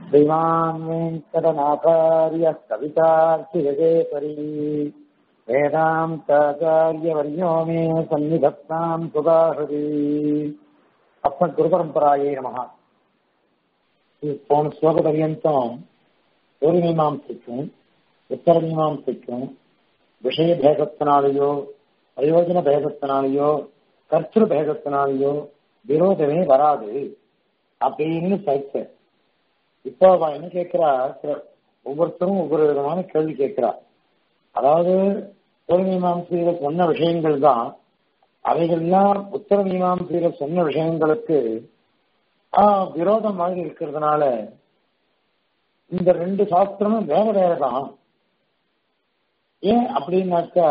श्रीमान् वेङ्कटनाथार्य कवितार्चिगजेपरी वेदान्ताचार्यवर्यो मे सन्निधत्ताम् सुधाहृति अस्मद्गुरुपरम्परायै नमः போன ஸ்லோக பர்யந்தம் ஒரு மீமாம்சைக்கும் உத்தர மீமாம்சைக்கும் விஷய பேதத்தினாலேயோ பிரயோஜன பேதத்தினாலேயோ கர்த்திரு பேதத்தினாலேயோ விரோதமே வராது அப்படின்னு சைத்த இப்போ அவ என்ன கேட்கிறா ஒவ்வொருத்தரும் ஒவ்வொரு விதமான கேள்வி கேட்கிறா அதாவது உத்தர மீமாம்சையில சொன்ன விஷயங்கள் தான் அவைகள்லாம் உத்தர மீமாம்சையில சொன்ன விஷயங்களுக்கு விரோதம் மாதிரி இருக்கிறதுனால இந்த ரெண்டு சாஸ்திரமும் வேற வேற தான் ஏன் அப்படின்னாக்கா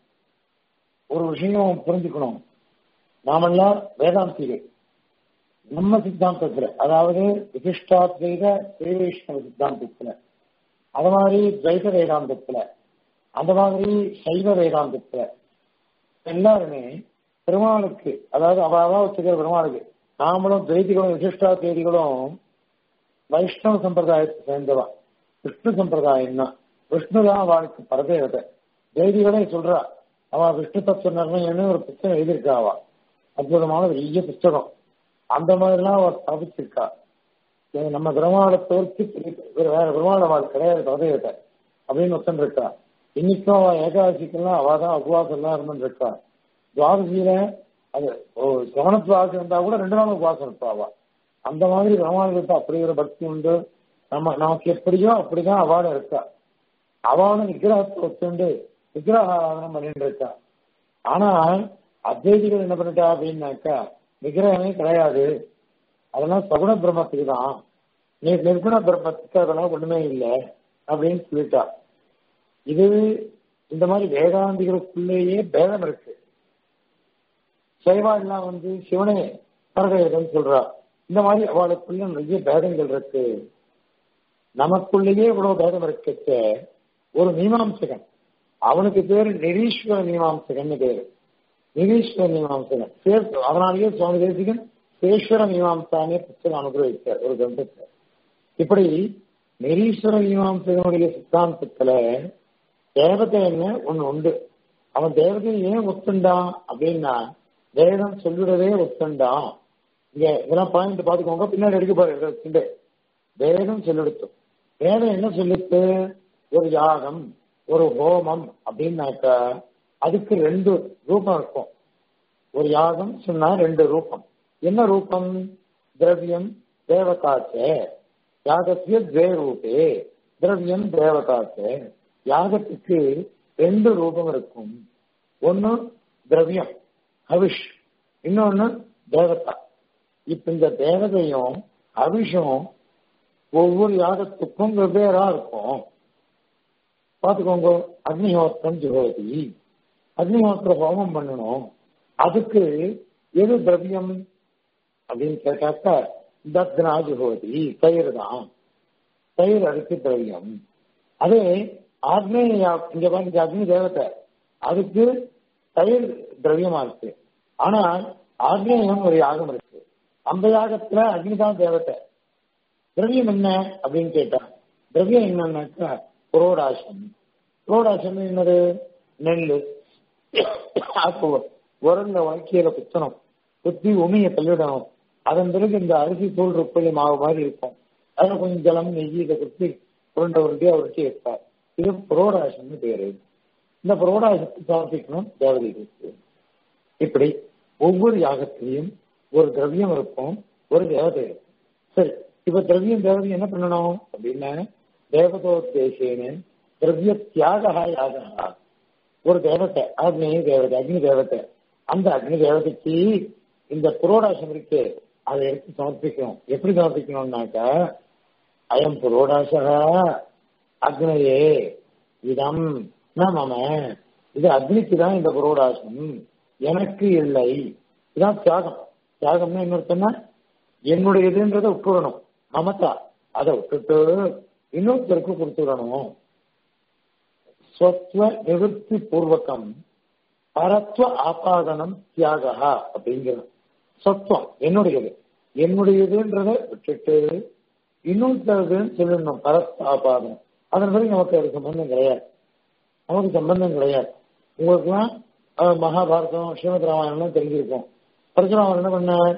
ஒரு விஷயம் புரிஞ்சுக்கணும் நாமெல்லாம் வேதாந்திகள் நம்ம சித்தாந்தத்துல அதாவது விசிஷ்டாத்வைத ஸ்ரீவைஷ்ணவ சித்தாந்தத்துல அது மாதிரி துவைத வேதாந்தத்துல அந்த மாதிரி சைவ வேதாந்தத்துல எல்லாருமே பெருமாளுக்கு அதாவது அவாவா வச்சுக்கிற பெருமாளுக்கு நாமளும் துவைதிகளும் விசிஷ்டா தேதிகளும் வைஷ்ணவ சம்பிரதாயத்தை சேர்ந்தவா விஷ்ணு சம்பிரதாயம் தான் விஷ்ணு தான் அவளுக்கு பரதேவதை தேதிகளே சொல்றா அவ விஷ்ணு தத்துவ நிர்ணயம்னு ஒரு புத்தகம் எழுதியிருக்கா அவ அற்புதமான பெரிய புத்தகம் அந்த மாதிரிலாம் அவ ஸ்தாபிச்சிருக்கா நம்ம பெருமாளை தோற்று வேற பெருமாள் அவள் கிடையாது பரதேவதை அப்படின்னு ஒத்தன் இருக்கா இன்னைக்கும் அவ ஏகாதசிக்கெல்லாம் அவ தான் உபவாசம் எல்லாம் இருந்துட்டு இருக்கா துவாதசியில அது கவனத்துவாசம் இருந்தா கூட ரெண்டு நாளும் உபவாசம் இருப்பாவா அந்த மாதிரி பெருமாளுக்கு அப்படி ஒரு பக்தி உண்டு நம்ம நமக்கு எப்படியோ அப்படிதான் அவாட இருக்கா அவாட விக்கிரகத்தை ஒத்துண்டு விக்கிரக ஆராதனம் பண்ணிட்டு இருக்கா ஆனா அத்வைதிகள் என்ன பண்ணிட்டா அப்படின்னாக்கா விக்கிரகமே கிடையாது அதெல்லாம் சகுண பிரம்மத்துக்கு தான் நீ நிர்குண பிரம்மத்துக்கு அதெல்லாம் ஒண்ணுமே இல்லை அப்படின்னு சொல்லிட்டா இது இந்த மாதிரி வேதாந்திகளுக்குள்ளேயே பேதம் இருக்கு சைவாள்லாம் வந்து சிவனே பரதேவன் சொல்றா இந்த மாதிரி அவளுக்குள்ள நிறைய பேதங்கள் இருக்கு நமக்குள்ளேயே இவ்வளவு பேதம் இருக்கச்ச ஒரு மீமாம்சகன் அவனுக்கு பேரு நிரீஸ்வர மீமாம்சகன் பேரு நிரீஸ்வர மீமாம்சகன் அதனாலேயே சுவாமி தேசிகன் சேஸ்வர மீமாம்சானே புத்தகம் அனுகிரகித்தார் ஒரு கிரந்தத்தை இப்படி நிரீஸ்வர மீமாம்சகனுடைய சித்தாந்தத்துல தேவதை என்ன ஒண்ணு உண்டு அவன் தேவதையை ஏன் ஒத்துண்டான் அப்படின்னா வேதம் சொல்லிடவே ஒத்துண்டான் இங்க இதெல்லாம் பாயிண்ட் பாத்துக்கோங்க பின்னாடி எடுக்க போற வேதம் சொல்லிடுத்தோம் வேதம் என்ன சொல்லிட்டு ஒரு யாகம் ஒரு ஹோமம் அப்படின்னாக்கா அதுக்கு ரெண்டு ரூபம் இருக்கும் ஒரு யாகம் சொன்னா ரெண்டு ரூபம் என்ன ரூபம் திரவியம் தேவதாச்சே யாகத்திய துவே ரூபே திரவியம் தேவதாச்சே யாகத்துக்கு ரெண்டு ரூபம் இருக்கும் ஒன்னு திரவியம் ஹவிஷ் இன்னொன்னு தேவதா இப்ப இந்த தேவதையும் அவிஷம் ஒவ்வொரு யாகத்துக்கும் வெவ்வேறா இருக்கும் பாத்துக்கோங்க அக்னிஹோத்திரம் ஜுகோதி அக்னிஹோத்திர ஹோமம் பண்ணணும் அதுக்கு எது திரவியம் அப்படின்னு கேட்டாக்கா தத்னா ஜுகோதி தயிர் தான் தயிர் அதுக்கு திரவியம் அதே ஆக்னேய இங்க பாருங்க அக்னி தேவத்தை அதுக்கு தயிர் திரவியமா இருக்கு ஆனால் ஆக்னேயம் ஒரு யாகம் இருக்கு அந்த யாகத்துல அக்னிதான் தேவத்தை திரவியம் என்ன அப்படின்னு கேட்டா திரவியம் என்னன்னாக்கா புரோடாசம் புரோடாசம் என்னது நெல் உரல்ல வாழ்க்கையில குத்தணும் குத்தி உமிய தள்ளிடணும் அதன் பிறகு இந்த அரிசி தூள் ருப்பலி மாவு மாதிரி இருக்கும் அதுல கொஞ்சம் ஜலம் நெய்யி இதை குத்தி உருண்டை உருண்டியா உருட்டி வைப்பார் இது புரோடாசம்னு பேரு இந்த புரோடாசத்தை சமர்ப்பிக்கணும் தேவதைகளுக்கு இப்படி ஒவ்வொரு யாகத்திலையும் ஒரு திரவியம் இருக்கும் ஒரு தேவதை இருக்கும் சரி இப்ப திரவியம் தேவதை என்ன பண்ணணும் அப்படின்னா தேவதோத்தேசேன திரவிய தியாக யாகா ஒரு தேவத்தை அக்னி தேவதை அக்னி தேவதை அந்த அக்னி தேவதைக்கு இந்த புரோடாசம் இருக்கு அதை எடுத்து சமர்ப்பிக்கணும் எப்படி சமர்ப்பிக்கணும்னாக்கா அயம் புரோடாசக அக்னையே இதம் மம இது அக்னிக்கு தான் இந்த புரோடாசம் எனக்கு இல்லை இதான் தியாகம் தியாகம்னா என்ன என்னுடையதுன்றத விட்டுடணும் மமதா அதை விட்டுட்டு இன்னொருத்தருக்கு கொடுத்துடணும் ஸ்வத்வ நிவர்த்தி பூர்வகம் பரத்வ ஆபாதனம் தியாகா அப்படிங்கிறது சத்துவம் என்னுடையது என்னுடையதுன்றத விட்டுட்டு இன்னொருத்தருக்குன்னு சொல்லிடணும் பரஸ்தாபாதம் அதன் பிறகு நமக்கு அது சம்பந்தம் கிடையாது நமக்கு சம்பந்தம் கிடையாது உங்களுக்குலாம் அஹ், மகாபாரதம் ஸ்ரீமத் ராமாயணம்லாம் தெரிஞ்சிருக்கும் பரசுராமன் என்ன பண்ணார்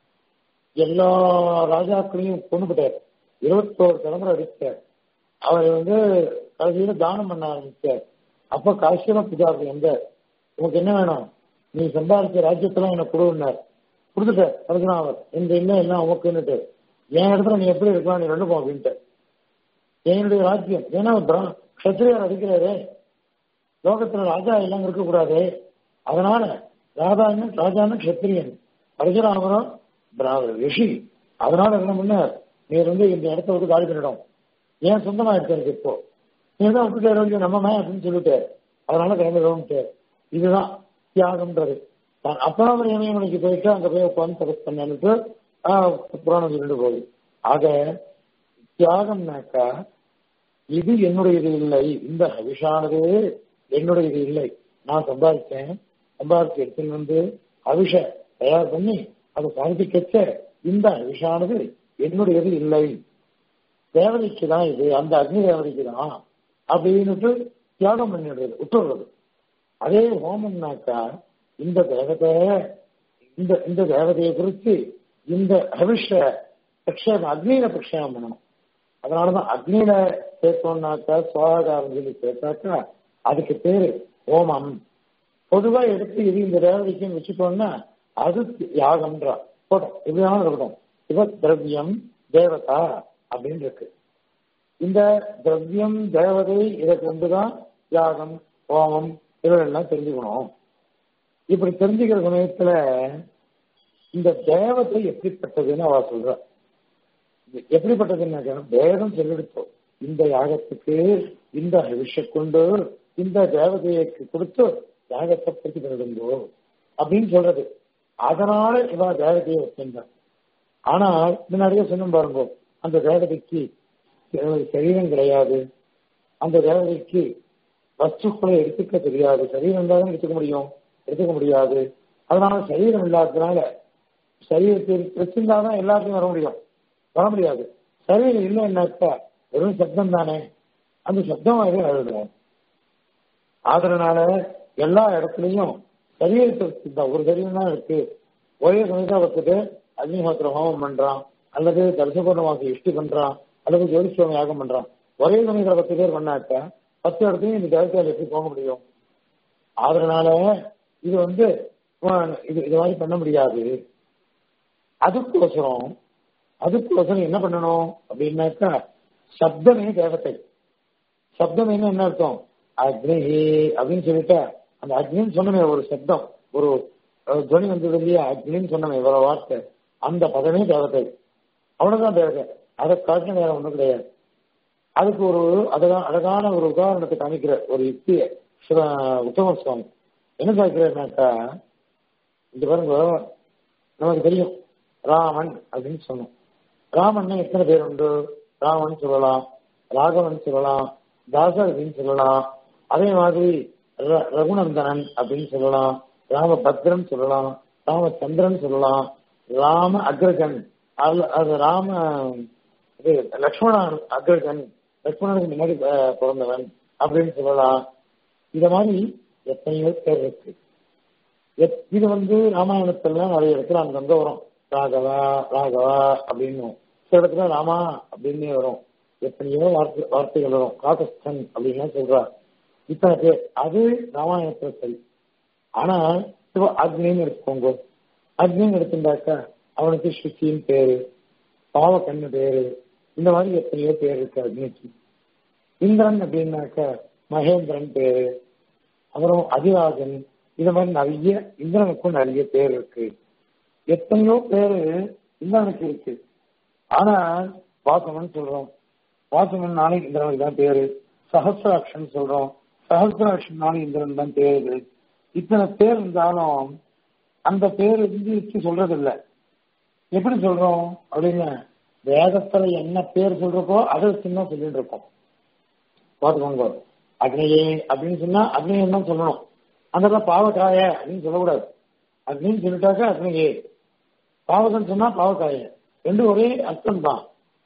எல்லா ராஜாக்களையும் கொண்டு போட்டார் இருபத்தோரு தலைமுறை அடித்தார் அவர் வந்து கடைசியில தானம் பண்ண ஆரம்பிச்சார் அப்ப காசியம புஜாரி எந்த உனக்கு என்ன வேணும் நீ சம்பாதிச்ச ராஜ்யத்தெல்லாம் எனக்கு கொடுன்னார் கொடுத்துட்டார் பரசுராமர் இந்த இல்லை எல்லாம் உமக்குன்னுட்டு என் இடத்துல நீ எப்படி இருக்கலாம் நீ ரெண்டு போ அப்படின்ட்டு என்னுடைய ராஜ்யம் ஏன்னா பிர- க்ஷத்திரியர் அடிக்கிறாரு லோகத்துல ராஜா எல்லாம் இருக்கக்கூடாது அதனால ராஜான்னு ராஜான்னு க்ஷத்திரியன் பரசுராமரும் பிராமண ரிஷி அதனால என்ன பண்ண நீ வந்து இந்த இடத்த விட்டு காலி பண்ணிடும் ஏன் சொந்தமா இருக்கு எனக்கு இப்போ நீ தான் விட்டுட்டு நம்ம மே அப்படின்னு சொல்லிட்டு அதனால கிளம்பிடுவோம்ட்டு இதுதான் தியாகம்ன்றது தான் அப்பனாமர் இமயமலைக்கு போயிட்டு அங்க போய் உட்காந்து தபஸ் பண்ணிட்டு புராணம் சொல்லிட்டு போகுது ஆக தியாகம்னாக்கா இது என்னுடையது இல்லை இந்த ஹவிஷானது என்னுடையது இல்லை நான் சம்பாதிச்சேன் சம்பாதிச்சு எடுத்துன்னு வந்து அவிஷ தயார் பண்ணி அதை சமர்ப்பிக்கச்ச இந்த ஹவிஷானது என்னுடையது இல்லை தேவதைக்கு தான் இது அந்த அக்னி தேவதைக்கு தான் அப்படின்னுட்டு தியாகம் பண்ணிடுறது விட்டுடுறது அதே ஹோமம்னாக்கா இந்த தேவதை இந்த இந்த தேவதையை குறித்து இந்த ஹவிஷ பிரக்ஷேபம் அக்னியில பிரக்ஷேபம் பண்ணணும் அதனாலதான் அக்னியில சேர்த்தோம்னாக்கா சுவாகாரம் சொல்லி சேர்த்தாக்கா அதுக்கு பேரு ஹோமம் பொதுவா எடுத்து இது இந்த தேவதைக்குன்னு வச்சுட்டோம்னா அது யாகம்ன்றா போட்டோம் இப்படியான இருக்கட்டும் இவ திரவியம் தேவதா அப்படின்னு இருக்கு இந்த திரவியம் தேவதை இதை கொண்டுதான் யாகம் ஹோமம் இவையெல்லாம் தெரிஞ்சுக்கணும் இப்படி தெரிஞ்சுக்கிற சமயத்துல இந்த தேவதை எப்படிப்பட்டதுன்னு அவ சொல்ற எப்படிப்பட்டதுன்னாக்கா வேதம் சொல்லிடுத்தோம் இந்த யாகத்துக்கு இந்த விஷ கொண்டு இந்த தேவதைக்கு கொடுத்து யாகத்தை பற்றி பெறுங்கோ அப்படின்னு சொல்றது அதனால இவ தேவதையை வச்சிருந்தார் ஆனால் முன்னாடியே சொன்ன பாருங்க அந்த தேவதைக்கு சரீரம் கிடையாது அந்த தேவதைக்கு வஸ்துக்களை எடுத்துக்க தெரியாது சரீரம் இருந்தாலும் எடுத்துக்க முடியும் எடுத்துக்க முடியாது அதனால சரீரம் இல்லாததுனால சரீரத்தில் வச்சிருந்தாதான் எல்லாத்தையும் வர முடியும் வர முடியாது சரீரம் இல்லைன்னாக்கா வெறும் சப்தம் தானே அந்த சப்தம் எழுதுவோம் அதனால எல்லா இடத்துலையும் சரீரத்தை ஒரு சரீரம் தான் இருக்கு ஒரே சமயத்தை வச்சுட்டு அக்னிஹோத்திர ஹோமம் பண்றான் அல்லது தரிசபூர்ணமாசி இஷ்டி பண்றான் அல்லது ஜோதிஷ்வம் யாகம் பண்றான் ஒரே சமயத்துல பத்து பேர் பண்ணாக்க பத்து இடத்துலையும் இந்த தேவத்தையால் எப்படி போக முடியும் அதனால இது வந்து இது இது மாதிரி பண்ண முடியாது அதுக்கோசரம் அதுக்கோசரம் என்ன பண்ணணும் அப்படின்னாக்கா சப்தமே தேவத்தை சப்தமேன்னு என்ன அர்த்தம் அக்னி அப்படின்னு சொல்லிட்டு அந்த அக்னின்னு சொன்னமே ஒரு சப்தம் ஒரு துவனி வந்தது இல்லையா அக்னின்னு சொன்னமே இவ்வளவு வார்த்தை அந்த பதமே தேவத்தை அவ்வளவுதான் தேவதை அதை காட்டின வேற ஒண்ணும் கிடையாது அதுக்கு ஒரு அதுதான் அழகான ஒரு உதாரணத்தை காமிக்கிற ஒரு யுக்திய உத்தம சுவாமி என்ன சாய்க்கிறாருனாக்கா இந்த பாருங்க நமக்கு தெரியும் ராமன் அப்படின்னு சொன்னோம் ராமன் எத்தனை பேர் உண்டு ராமன் சொல்லலாம் ராகவன் சொல்லலாம் தாசர் அப்படின்னு சொல்லலாம் அதே மாதிரி ரகுநந்தனன் அப்படின்னு சொல்லலாம் ராமபத்ரன் சொல்லலாம் ராமச்சந்திரன் சொல்லலாம் ராம அக்ரஜன் அது ராம இது லக்ஷ்மணன் அக்ரஜன் லக்ஷ்மணனுக்கு முன்னாடி பிறந்தவன் அப்படின்னு சொல்லலாம் இத மாதிரி எத்தனையோ பேர் இருக்கு இது வந்து ராமாயணத்துல நிறைய இடத்துல அங்கங்க வரும் ராகவா ராகவா அப்படின்னு சில இடத்துல ராமா அப்படின்னு வரும் எத்தனையோ வார்த்தை வார்த்தைகள் வரும் காகஸ்தன் அப்படின்னு சொல்றா இத்தனை பேர் அது ராமாயணத்துல சரி ஆனா இப்போ அக்னின்னு எடுத்துக்கோங்க அக்னின்னு எடுத்துட்டாக்கா அவனுக்கு சுச்சின்னு பேரு பாவக்கண்ணு பேரு இந்த மாதிரி எத்தனையோ பேர் இருக்கு அக்னிக்கு இந்திரன் அப்படின்னாக்கா மகேந்திரன் பேரு அப்புறம் அதிராஜன் இந்த மாதிரி நிறைய இந்திரனுக்கும் நிறைய பேர் இருக்கு எத்தனையோ பேரு இந்திரனுக்கு இருக்கு ஆனா வாசமன் சொல்றோம் வாசமன் நாளை இந்திரனுக்கு தான் பேரு சஹசிராட்சன் சொல்றோம் சஹசிராட்சன் நாளை இந்திரன் தான் பேரு இத்தனை பேர் இருந்தாலும் அந்த பேர் இந்திரிச்சு சொல்றது இல்ல எப்படி சொல்றோம் அப்படின்னு வேதத்துல என்ன பேர் சொல்றப்போ அதை சின்ன சொல்லிட்டு இருக்கோம் பார்த்துக்கோங்க அக்னியே அப்படின்னு சொன்னா அக்னியம் தான் சொல்லணும் அந்த பாவக்காய அப்படின்னு சொல்லக்கூடாது அக்னின்னு சொல்லிட்டாக்கா அக்னியே பாவகன் சொன்னா பாவக்காய ரெண்டும் ஒரே அர்த்தம் தான்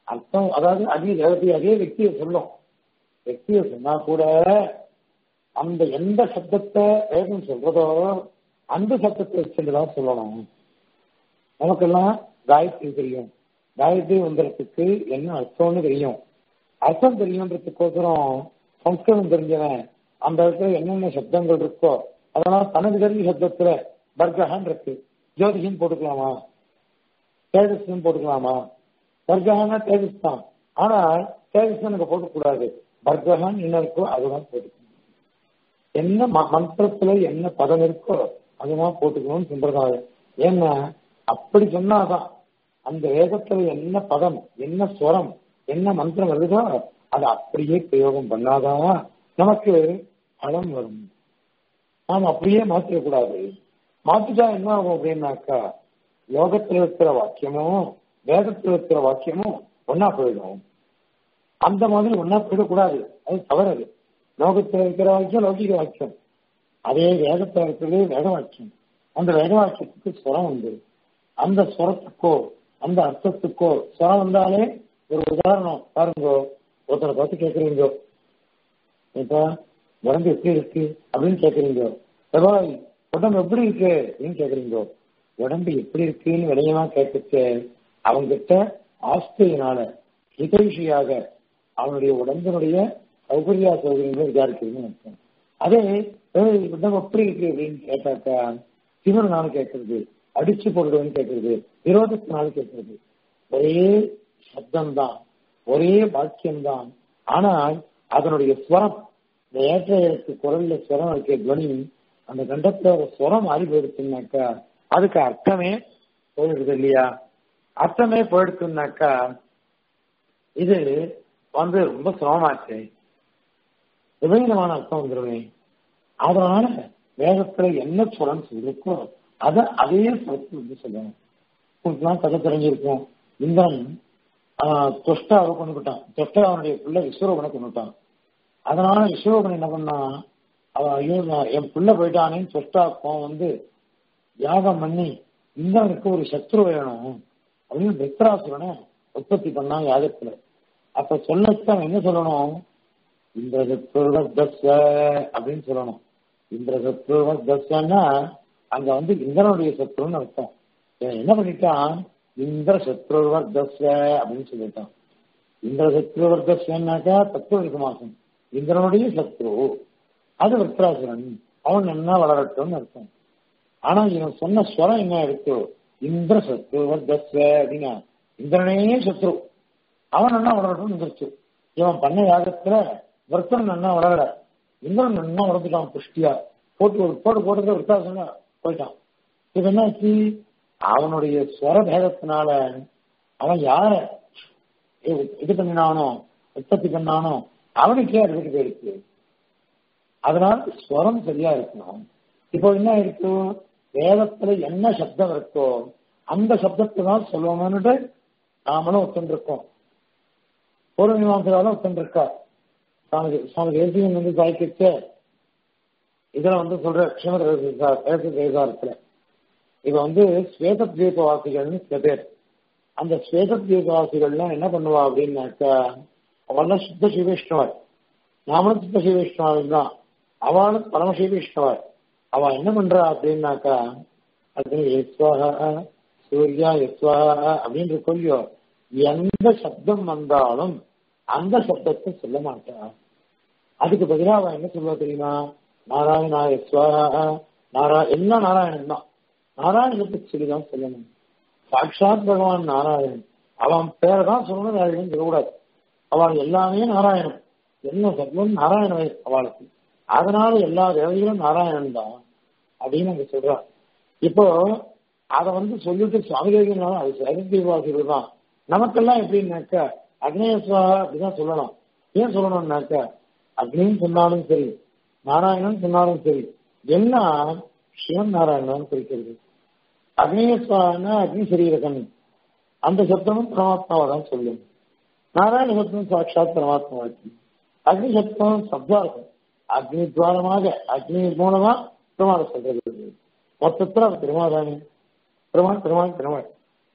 அர்த்தம் அதாவது அதே தேவதை அதே వ్యక్తిயை சொல்லும் వ్యక్తిயை சொன்னா கூட அந்த எந்த சப்தத்தை வேதம் சொல்றதோ அந்த சப்தத்தை வச்சுதான் சொல்லணும் நமக்கெல்லாம் காயத்ரி தெரியும் காயத்ரி மந்திரத்துக்கு என்ன அர்த்தம்னு தெரியும் அர்த்தம் தெரியுன்றதுக்கோசரம் சம்ஸ்கிருதம் தெரிஞ்சவன் அந்த இடத்துல என்னென்ன சப்தங்கள் இருக்கோ அதெல்லாம் தனக்கு தெரிஞ்ச சப்தத்துல பர்கஹான் இருக்கு ஜோதிஷம் போட்டுக்கலாமா தேஜஸ்ன்னு போட்டுக்கலாமா பர்கஹானா தேஜஸ் தான் ஆனால் தேஜஸ் எனக்கு போட்டுக்கூடாது பர்கஹான் என்ன இருக்கோ அதுதான் போட்டுக்கணும் என்ன மந்திரத்துல என்ன பதம் இருக்கோ அதுதான் போட்டுக்கணும்னு சம்பிரதாயம் ஏன்னா அப்படி சொன்னாதான் அந்த வேதத்துல என்ன பதம் என்ன ஸ்வரம் என்ன மந்திரம் வருதோ அதை அப்படியே பிரயோகம் பண்ணாதான் நமக்கு பலம் வரும் நாம் அப்படியே மாற்றிடக்கூடாது மாத்திட்டா என்ன ஆகும் அப்படின்னாக்கா லோகத்தில் இருக்கிற வாக்கியமும் வேதத்தில் இருக்கிற வாக்கியமும் ஒன்னா போயிடும் அந்த மாதிரி ஒன்னா போயிடக்கூடாது அது தவறது லோகத்தில் இருக்கிற வாக்கியம் லௌகிக வாக்கியம் அதே வேதத்தில் இருக்கிறது வேத வாக்கியம் அந்த வேத வாக்கியத்துக்கு ஸ்வரம் உண்டு அந்த ஸ்வரத்துக்கோ அந்த அர்த்தத்துக்கோ ஸ்வரம் வந்தாலே ஒரு உதாரணம் பாருங்க ஒருத்தரை பார்த்து கேட்குறீங்க இப்ப உடம்பு எப்படி இருக்கு அப்படின்னு கேட்குறீங்க செவ்வாய் உடம்பு எப்படி இருக்கு அப்படின்னு கேட்குறீங்க உடம்பு எப்படி இருக்குன்னு விளையமா கேட்டுச்சு அவங்கிட்ட ஆஸ்தியினால ஹிதைஷியாக அவனுடைய உடம்பினுடைய சௌகரியா சௌகரியங்கள் விசாரிக்கிறதுன்னு அர்த்தம் அதே உடம்பு எப்படி இருக்கு அப்படின்னு கேட்டாக்கா திமிரனால கேட்கறது அடிச்சு போடுறதுன்னு கேட்கறது விரோதத்தினால கேட்கறது ஒரே சப்தம் தான் ஒரே வாக்கியம் தான் ஆனால் அதனுடைய ஸ்வரம் இந்த ஏற்ற இறக்கு குரல்ல ஸ்வரம் இருக்க துவனி அந்த கண்டத்துல ஒரு ஸ்வரம் மாறி போயிடுச்சுன்னாக்கா அதுக்கு அர்த்தமே போயிடுது இல்லையா அர்த்தமே போயிடுச்சுன்னாக்கா இது வந்து ரொம்ப சிரமமாச்சு விபரீதமான அர்த்தம் வந்துருவேன் அதனால வேதத்துல என்ன சுரம் சொல்லிருக்கோ அதை அதே சுரத்தில் வந்து சொல்லணும் உங்களுக்குலாம் கதை தெரிஞ்சிருக்கும் இந்திரன் தொஷ்டாவை கொண்டுட்டான் தொஷ்டா அவனுடைய பிள்ளை விஸ்வரூபனை கொண்டுட்டான் அதனால விஸ்வரூபன் என்ன பண்ணா அவன் ஐயோ என் பிள்ளை போயிட்டானேன்னு தொஷ்டாக்கும் வந்து யாகம் பண்ணி இந்திரனுக்கு ஒரு சத்ரு வேணும் அப்படின்னு மித்ராசுரனை உற்பத்தி பண்ணான் யாகத்துல அப்ப சொல்லத்தான் என்ன சொல்லணும் இந்திரசத்ருவர்தஸ்வ அப்படின்னு சொல்லணும் இந்திரசத்ருவர்தஸ்வன்னா அங்க வந்து இந்திரனுடைய சத்ருன்னு அர்த்தம் என்ன பண்ணிட்டான் இந்திர சத்ருவர்தஸ்வ அப்படின்னு சொல்லிட்டான் இந்திர சத்ருவர்தஸ்வன்னாக்கா தத்துவ மாசம் இந்திரனுடைய சத்ரு அது விருத்ராசுரன் அவன் என்ன வளரட்டும்னு அர்த்தம் ஆனா இவன் சொன்ன ஸ்வரம் என்ன இருக்கு இந்திர சத்ருவர்தஸ்வ அப்படின்னா இந்திரனே சத்ரு அவன் என்ன வளரட்டும் இருந்துச்சு இவன் பண்ண யாகத்துல விரத்தன் நல்லா வளரல இந்திரன் நல்லா வளர்ந்துட்டான் புஷ்டியா போட்டு ஒரு போட்டு போட்டது விருத்தாசன போயிட்டான் இது என்னாச்சு அவனுடைய ஸ்வர பேதத்தினால அவன் யார இது பண்ணினானோ உற்பத்தி பண்ணானோ அவனுக்கே அதுக்கு போயிருக்கு அதனால ஸ்வரம் சரியா இருக்கணும் இப்போ என்ன இருக்கு வேதத்துல என்ன சப்தம் இருக்கோ அந்த சப்தத்தை தான் சொல்லணும்னுட்டு நாமளும் ஒத்துருக்கோம் ஒரு மீமாசையாலும் ஒத்துருக்கா சுவாமி சுவாமி தேசியம் வந்து சாய்க்கிச்ச இதுல வந்து சொல்ற க்ஷம தேசாரத்துல இப்ப வந்து ஸ்வேத தீபவாசிகள்னு சில பேர் அந்த ஸ்வேத தீபவாசிகள்லாம் என்ன பண்ணுவா அப்படின்னாக்கா அவெல்லாம் சுத்த சிவவிஷ்ணவர் நாமளும் சுத்த சிவவிஷ்ணவர் தான் அவளும் பரமசிவவிஷ்ணவர் அவ என்ன பண்றா அப்படின்னாக்கா அது எஸ்வாக சூர்யா எஸ்வாக அப்படின்னு சொல்லியோ எந்த சப்தம் வந்தாலும் அந்த சப்தத்தை சொல்ல மாட்டா அதுக்கு பதிலாக அவன் என்ன சொல்லுவா தெரியுமா நாராயணா எஸ்வாக நாரா எல்லாம் நாராயணன் தான் நாராயணத்துக்கு சொல்லிதான் சொல்லணும் சாட்சாத் பகவான் நாராயணன் அவன் பேரை தான் சொல்லணும் வேற எதுவும் சொல்லக்கூடாது அவள் எல்லாமே நாராயணன் என்ன சப்தம் நாராயண அவளுக்கு அதனால எல்லா தேவதைகளும் நாராயணன் தான் அப்படின்னு அங்க சொல்றான் இப்போ அதை வந்து சொல்லிட்டு சுவாமி தேவினாலும் அது சரதீவாசிகள் தான் நமக்கெல்லாம் எப்படின்னாக்கா அக்னேஸ்வரா அப்படிதான் சொல்லலாம் ஏன் சொல்லணும்னாக்கா அக்னியும் சொன்னாலும் சரி நாராயணன் சொன்னாலும் சரி எல்லாம் சிவன் நாராயணன் குறிக்கிறது அக்னேஸ்வரனா அக்னி சரீரகன் அந்த சப்தமும் பரமாத்மாவை தான் சொல்லும் நாராயண சப்தம் சாட்சாத் பரமாத்மாவுக்கு அக்னி சப்தம் சப்தார்த்தம் அக்னி துவாரமாக அக்னி மூலமா பெருமாள் சொல்றது மொத்தத்தில் அது பெருமாள் தானே பெருமாள் பெருமாள் பெருமாள்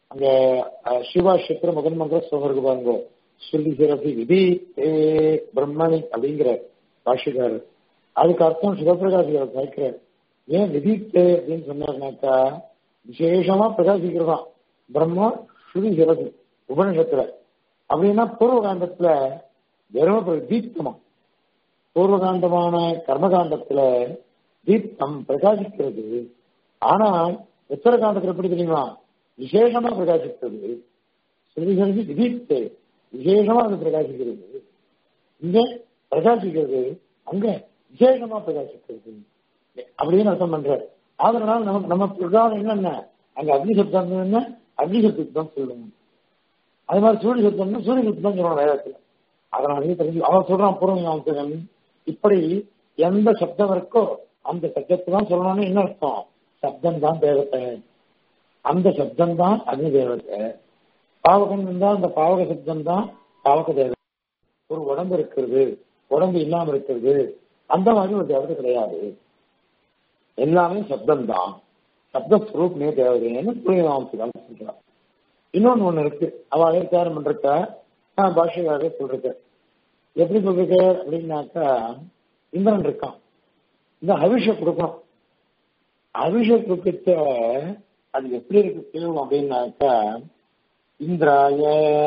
அங்க அஹ், சிவாஷித்திர முதல் மந்திர ஸ்லோகம் இருக்கு பாருங்க சொல்லி சிறப்பி விதி ஏ பிரம்மணி அப்படிங்கிற பாஷிகாரர் அதுக்கு அர்த்தம் சிவபிரகாசிகர் கேட்கிறார் ஏன் விதித்தே அப்படின்னு சொன்னார்னாக்கா விசேஷமா பிரகாசிக்கிறதாம் பிரம்மா ஸ்ருதி சிறப்பு உபனிஷத்துல அப்படின்னா பூர்வ காண்டத்துல வெறும் ஒரு தீப்தமா பூர்வகாண்டமான கர்மகாண்டத்துல தீப்தம் பிரகாசிக்கிறது ஆனால் உத்தரகாண்டத்துல எப்படி தெரியுமா விசேஷமா பிரகாசிக்கிறது ஸ்ருதி விதித்து விசேஷமா அது பிரகாசிக்கிறது இங்க பிரகாசிக்கிறது அங்க விசேஷமா பிரகாசிக்கிறது அப்படின்னு அர்த்தம் பண்ற அதனால நம்ம நம்ம பிரகாரம் என்னென்ன அங்க அக்னி சப்தம் என்ன அக்னி சப்தத்துக்கு தான் சொல்லணும் அது மாதிரி சூரிய சப்தம்னா சூரிய சப்தம் தான் சொல்லணும் வேதத்துல அதனால தெரிஞ்சு அவன் சொல்றான் பூர்வம் இப்படி எந்த சப்தம் இருக்கோ அந்த சப்தத்தை தான் சொல்லணும்னு என்ன அர்த்தம் சப்தம் தான் தேவத்தை அந்த சப்தம் தான் அக்னி தேவத்தை பாவகம் இருந்தால் அந்த பாவக சப்தம் தான் பாவக தேவதை ஒரு உடம்பு இருக்கிறது உடம்பு இல்லாம இருக்கிறது அந்த மாதிரி ஒரு தேவதை கிடையாது எல்லாமே சப்தம் தான் சப்த ஸ்வரூப்னே தேவதைன்னு புரியலாம் சொல்றான் இன்னொன்னு ஒண்ணு இருக்கு அவ விசாரம் பண்றக்க நான் பாஷையாக சொல்றது எப்படி சொல்றது அப்படின்னாக்கா இந்திரன் இருக்கான் இந்த அபிஷ கொடுக்கணும் அபிஷ கொடுக்க அது எப்படி இருக்கு தெரியும் அப்படின்னாக்கா இந்திராய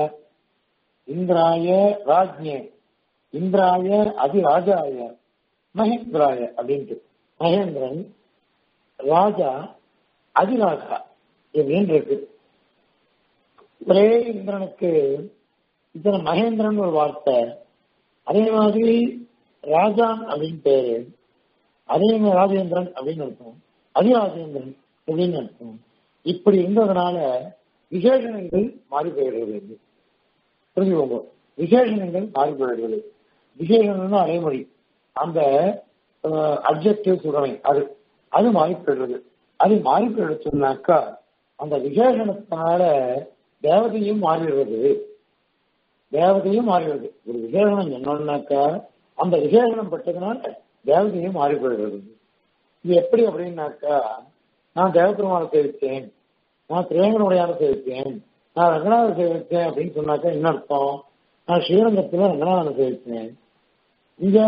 இந்திராய ராஜ்யே இந்திராய அதிராஜாய மகேந்திராய அப்படின்ட்டு மகேந்திரன் ராஜா அதிராஜா அப்படின்னு இருக்கு ஒரே இந்திரனுக்கு இத்தனை மகேந்திரன் ஒரு வார்த்தை அதே மாதிரி ராஜான் அப்படின்னு பேரு அதே மாதிரி ராஜேந்திரன் அப்படின்னு அர்த்தம் அதிராஜேந்திரன் அப்படின்னு அர்த்தம் இப்படி இருந்ததுனால விசேஷணங்கள் மாறி போயிடுறது புரிஞ்சுக்கோங்க விசேஷணங்கள் மாறி போயிடுறது விசேஷணம்னு அடைமொழி அந்த அப்ஜெக்டிவ் சுடமை அது அது மாறி போயிடுறது அது மாறி போயிடுச்சுனாக்கா அந்த விசேஷணத்தினால தேவதையும் மாறிடுறது தேவதையும் மாறிடுறது ஒரு விசேஷனம் என்னன்னாக்கா அந்த விசேஷனம் பட்டதுனால தேவதையும் மாறி போயிடுறது இது எப்படி அப்படின்னாக்கா நான் தேவபெருமானை சேவித்தேன் நான் திரேங்கனுடையான சேவித்தேன் நான் ரங்கநாதர் சேவித்தேன் அப்படின்னு சொன்னாக்கா என்ன அர்த்தம் நான் ஸ்ரீரங்கத்துல ரங்கநாதனை சேவித்தேன் இங்க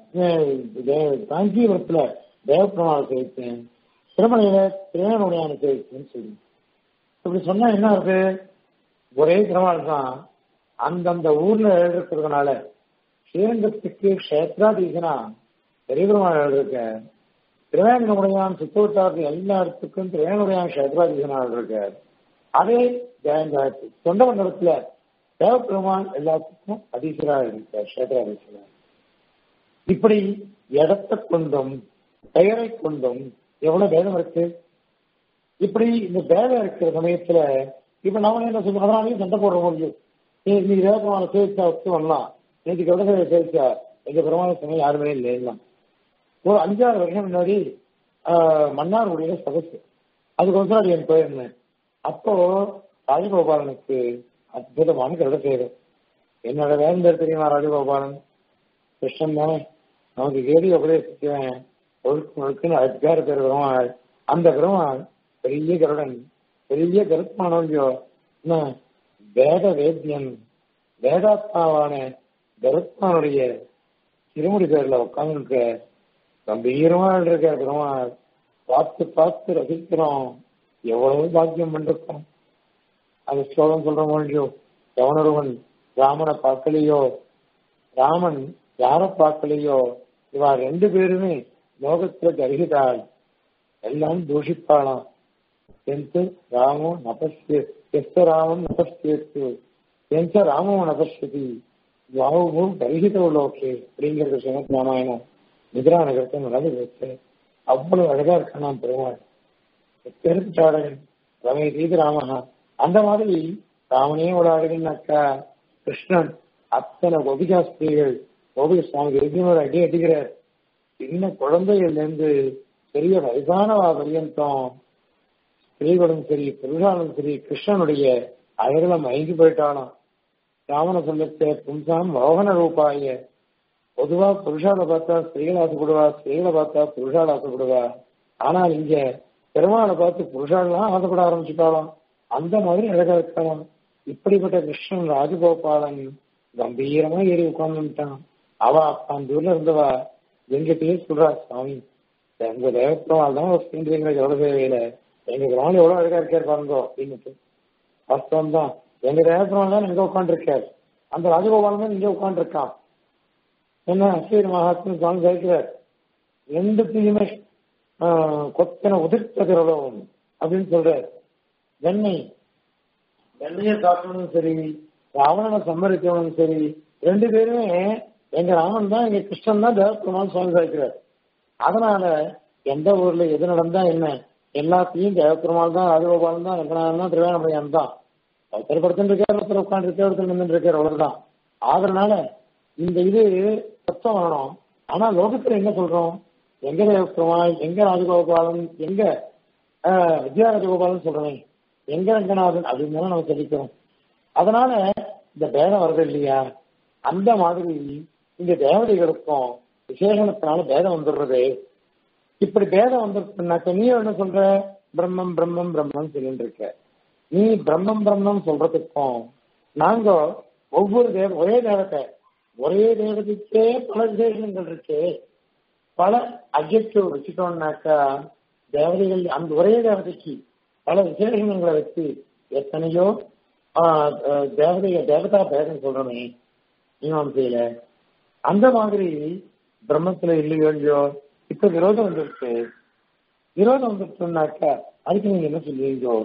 காஞ்சிபுரத்துல தேவபெருமானை சேவித்தேன் திருமலையில திரேங்கனுடையான சேவித்தேன்னு சொல்லி இப்படி சொன்னா என்ன இருக்கு ஒரே திருமால் தான் அந்தந்த ஊர்ல எழுதிருக்கிறதுனால ஸ்ரீரங்கத்துக்கு கஷேத்ராதீசனா பெரிய பெருமாள் எழுதிருக்க திருவேங்கடமுடையான் சுத்தவட்டாருக்கு எல்லா இடத்துக்கும் திருவேங்கடமுடையான் கஷேத்ராதீசனா எழுதிருக்க அதே தொண்ட மண்டலத்துல தேவபெருமான் எல்லாத்துக்கும் அதீசரா இருக்க கஷேத்ராதீசனா இப்படி இடத்தை கொண்டும் பெயரை கொண்டும் எவ்வளவு பேதம் இருக்கு இப்படி இந்த பேதம் இருக்கிற சமயத்துல இப்ப நாம என்ன சொல்றோம் அதனாலையும் சண்டை போடுற முடியும் நீ நீ தேவபெருமான சேவிச்சா ஒத்து வரலாம் நேற்று கவலை சேவிச்சா எங்க பெருமான சமயம் யாருமே இல்லை ஒரு அஞ்சாறு வருஷம் முன்னாடி மன்னார்குடியில சதசு அதுக்கோசரம் அது என் போயிருந்தேன் அப்போ ராஜகோபாலனுக்கு அற்புதமான கருட செய்யுது என்னோட வேந்த தெரியுமா ராஜகோபாலன் கிருஷ்ணன் தானே நமக்கு கேடி உபதேசிச்சேன் ஒழுக்கு ஒழுக்குன்னு அதுக்கார பேர் பெருமாள் அந்த பெருமாள் பெரிய கருடன் பெரிய கருத்மானோல்யோ என்ன வேத வேத்தியன் வேதாத்மாவான கருத்மானுடைய திருமுடி பேர்ல உட்காந்துருக்க கம்பீரமா இருக்க பெருமாள் பார்த்து பார்த்து ரசிக்கிறோம் எவ்வளவு பாக்கியம் பண்ணிருக்கோம் அது ஸ்லோகம் சொல்ற மொழியோ எவனொருவன் ராமனை பார்க்கலையோ ராமன் யார பார்க்கலையோ இவா ரெண்டு பேருமே லோகத்துல கருகிதாள் எல்லாம் தூஷிப்பாளாம் எந்த ராமோ நபஸ்ய எஸ்த ராமம் நபஸ்யத்து எந்த ராமோ நபஸ்யதி வாவும் கருகிதோ லோகே அப்படிங்கிறது ஸ்ரீமத் ராமாயணம் நிதிரா நகரத்தை நடந்து வச்சு அவ்வளவு அழகா இருக்கான் பெருமாள் பெருச்சாடகன் ரமே தீது ராமஹா அந்த மாதிரி ராமனே ஒரு அழகுனாக்கா கிருஷ்ணன் அத்தனை கோபிகா ஸ்திரீகள் கோபிக சுவாமி எதுவும் அடி அடிக்கிறார் சின்ன குழந்தைகள்ல இருந்து பெரிய வயதானவா பரியந்தம் ஸ்திரீகளும் சரி புருஷாலும் சரி கிருஷ்ணனுடைய அழகுல மயங்கி போயிட்டாலும் ராமன சொல்லத்தை பும்சாம் மோகன ரூபாய பொதுவா புருஷால பார்த்தா ஸ்திரீகளை ஆசைப்படுவா ஸ்திரீகளை பார்த்தா புருஷால ஆசைப்படுவா ஆனால் இங்க பெருமாளை பார்த்து புருஷாலாம் ஆசைப்பட ஆரம்பிச்சுட்டாலும் அந்த மாதிரி அழகா இருக்கலாம் இப்படிப்பட்ட கிருஷ்ணன் ராஜகோபாலன் கம்பீரமா ஏறி உட்கார்ந்துட்டான் அவ அந்த ஊர்ல இருந்தவா எங்கிட்டயே சொல்றா சுவாமி எங்க தேவப்பெருமாள் தான் வசதின்றீங்க எவ்வளவு தேவையில எங்க கிராமம் எவ்வளவு அழகா இருக்காரு பாருங்கோ அப்படின்னுட்டு வாஸ்தவம் தான் எங்க தேவப்பெருமாள் தான் இங்க உட்காந்துருக்காரு அந்த ராஜகோபாலன் தான் இங்க உட்காந்துருக்கான் என்ன அஸ்வீர் மகாத்மா சுவாமி கேட்கிறார் ரெண்டுத்தையுமே கொத்தனை உதிர்த்த திரளவும் அப்படின்னு சொல்றாரு வெண்ணெய் வெண்ணையை சாப்பிடணும் சரி ராவணனை சம்மரிக்கணும் சரி ரெண்டு பேருமே எங்க ராமன் தான் எங்க கிருஷ்ணன் தான் தேவப்பெருமான் சுவாமி சாய்க்கிறார் அதனால எந்த ஊர்ல எது நடந்தா என்ன எல்லாத்தையும் தேவப்பெருமாள் தான் ராஜகோபாலன் தான் ரங்கநாதன் தான் திருவேணமலையான் தான் ஒருத்தர் படுத்துட்டு இருக்காரு ஒருத்தர் உட்காந்து இருக்காரு ஒருத்தர் நின்று இருக்காரு அவ்வளவுதான் அதனால இந்த இது சத்தம் வரணும் ஆனா லோகத்துல என்ன சொல்றோம் எங்க தேவப்பெருமாள் எங்க ராஜகோபாலன் எங்க வித்யா ராஜகோபாலன் சொல்றேன் எங்க ரங்கநாதன் அப்படின்னு நம்ம சொல்லிக்கிறோம் அதனால இந்த பேதம் வருது இல்லையா அந்த மாதிரி இந்த தேவதைகளுக்கும் விசேஷணத்தினால பேதம் வந்துடுறது இப்படி பேதம் வந்துருச்சுனாக்க நீ என்ன சொல்ற பிரம்மம் பிரம்மம் பிரம்மம் சொல்லிட்டு இருக்க நீ பிரம்மம் பிரம்மம் சொல்றதுக்கும் நாங்க ஒவ்வொரு தேவ ஒரே தேவத்தை ஒரே தேவதைக்கே பல விசேஷங்கள் இருக்கு பல அப்ஜெக்டிவ் வச்சுட்டோம்னாக்கா தேவதைகள் அந்த ஒரே தேவதைக்கு பல விசேஷங்களை வச்சு எத்தனையோ தேவதைய தேவதா பேதம் சொல்றோமே மீமாசையில அந்த மாதிரி பிரம்மத்துல இல்லையோ இல்லையோ இப்ப விரோதம் வந்துருச்சு விரோதம் வந்துருச்சுனாக்கா அதுக்கு நீங்க என்ன சொல்லுவீங்கோ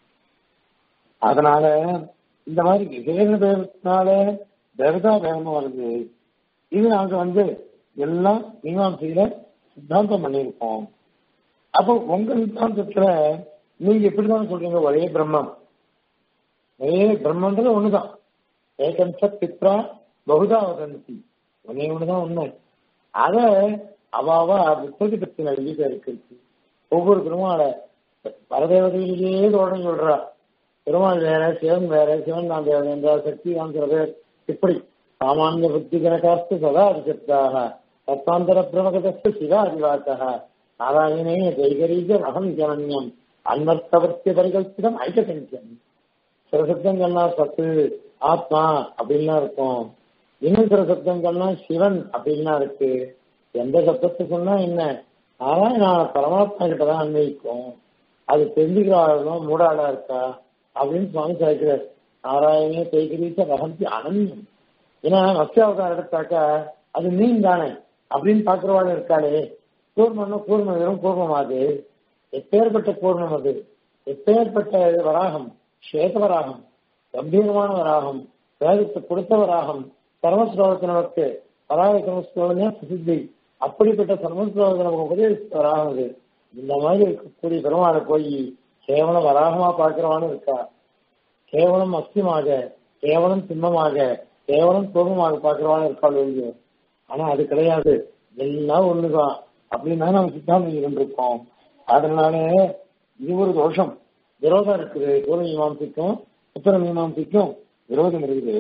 அதனால இந்த மாதிரி விசேஷ பேதத்தினால தேவதா பேதம் வருது இது நாங்க வந்து எல்லாம் மீமாசையில சித்தாந்தம் பண்ணியிருக்கோம் அப்போ உங்க சித்தாந்தத்துல நீங்க எப்படிதான் சொல்றீங்க ஒரே பிரம்மம் ஒரே பிரம்மன்றது ஒண்ணுதான் ஏகம் சத் பித்ரா பகுதா வதந்தி ஒன்னே ஒண்ணுதான் உண்மை அத அவாவா பிரதிபத்தின எழுதிட்டு இருக்கு ஒவ்வொரு பெருமாள பரதேவதையிலேயே தோழன் சொல்றா பெருமாள் வேற சிவன் வேற சிவன் நான் தேவன் என்றார் சக்தி நான் சில பேர் இப்படி சாமானிய புத்தி கனகாஸ்து சதா அதிசப்தாக தத்தாந்தர பிரமகதஸ்து சிவா அதிவாசக நாராயணே ஜெய்கரீஜ அகம் ஜனன்யம் அன்வர்த்தவத்திய பரிகல்பிதம் ஐக்கசங்கியம் சில சப்தங்கள்லாம் சத்து ஆத்மா அப்படின்லாம் இருக்கும் இன்னும் சில சப்தங்கள்லாம் சிவன் அப்படின்லாம் இருக்கு எந்த சப்தத்தை சொன்னா என்ன நாராயணா பரமாத்மா கிட்டதான் அன்வயிக்கும் அது தெரிஞ்சுக்கிறாளும் மூடாளா இருக்கா அப்படின்னு சுவாமி சாய்க்கிறார் நாராயணே தைகிரீச்ச வகந்தி அனன்யம் ஏன்னா மத்தியாவதாரம் எடுத்தாக்கா அது மீன் தானே அப்படின்னு பாக்குறவாள் இருக்காளே கூர்மம்னா கூர்ம வெறும் கூர்மம் அது எப்பேற்பட்ட கூர்மம் அது எப்பேற்பட்ட வராகம் ஸ்வேத வராகம் கம்பீரமான வராகம் வேதத்தை கொடுத்த வராகம் சர்மஸ்லோகத்தை நமக்கு பராக சமஸ்லோகமே பிரசித்தி அப்படிப்பட்ட சர்மஸ்லோகத்தை நமக்கு உபதேசித்த வராகம் அது இந்த மாதிரி இருக்கக்கூடிய பெருமாளை போய் கேவலம் வராகமா பார்க்கிறவான்னு இருக்கா கேவலம் அஸ்தியமாக கேவலம் சிம்மமாக கேவலம் கோபமாக பார்க்கிறவான்னு இருக்காள் இல்லையோ ஆனா அது கிடையாது எல்லாம் ஒண்ணுதான் அப்படின்னா நம்ம சித்தாந்தம் இருந்திருக்கோம் அதனால இது ஒரு தோஷம் விரோதம் இருக்குது பூர்வ மீமாம்சிக்கும் உத்தர மீமாம்சிக்கும் விரோதம் இருக்குது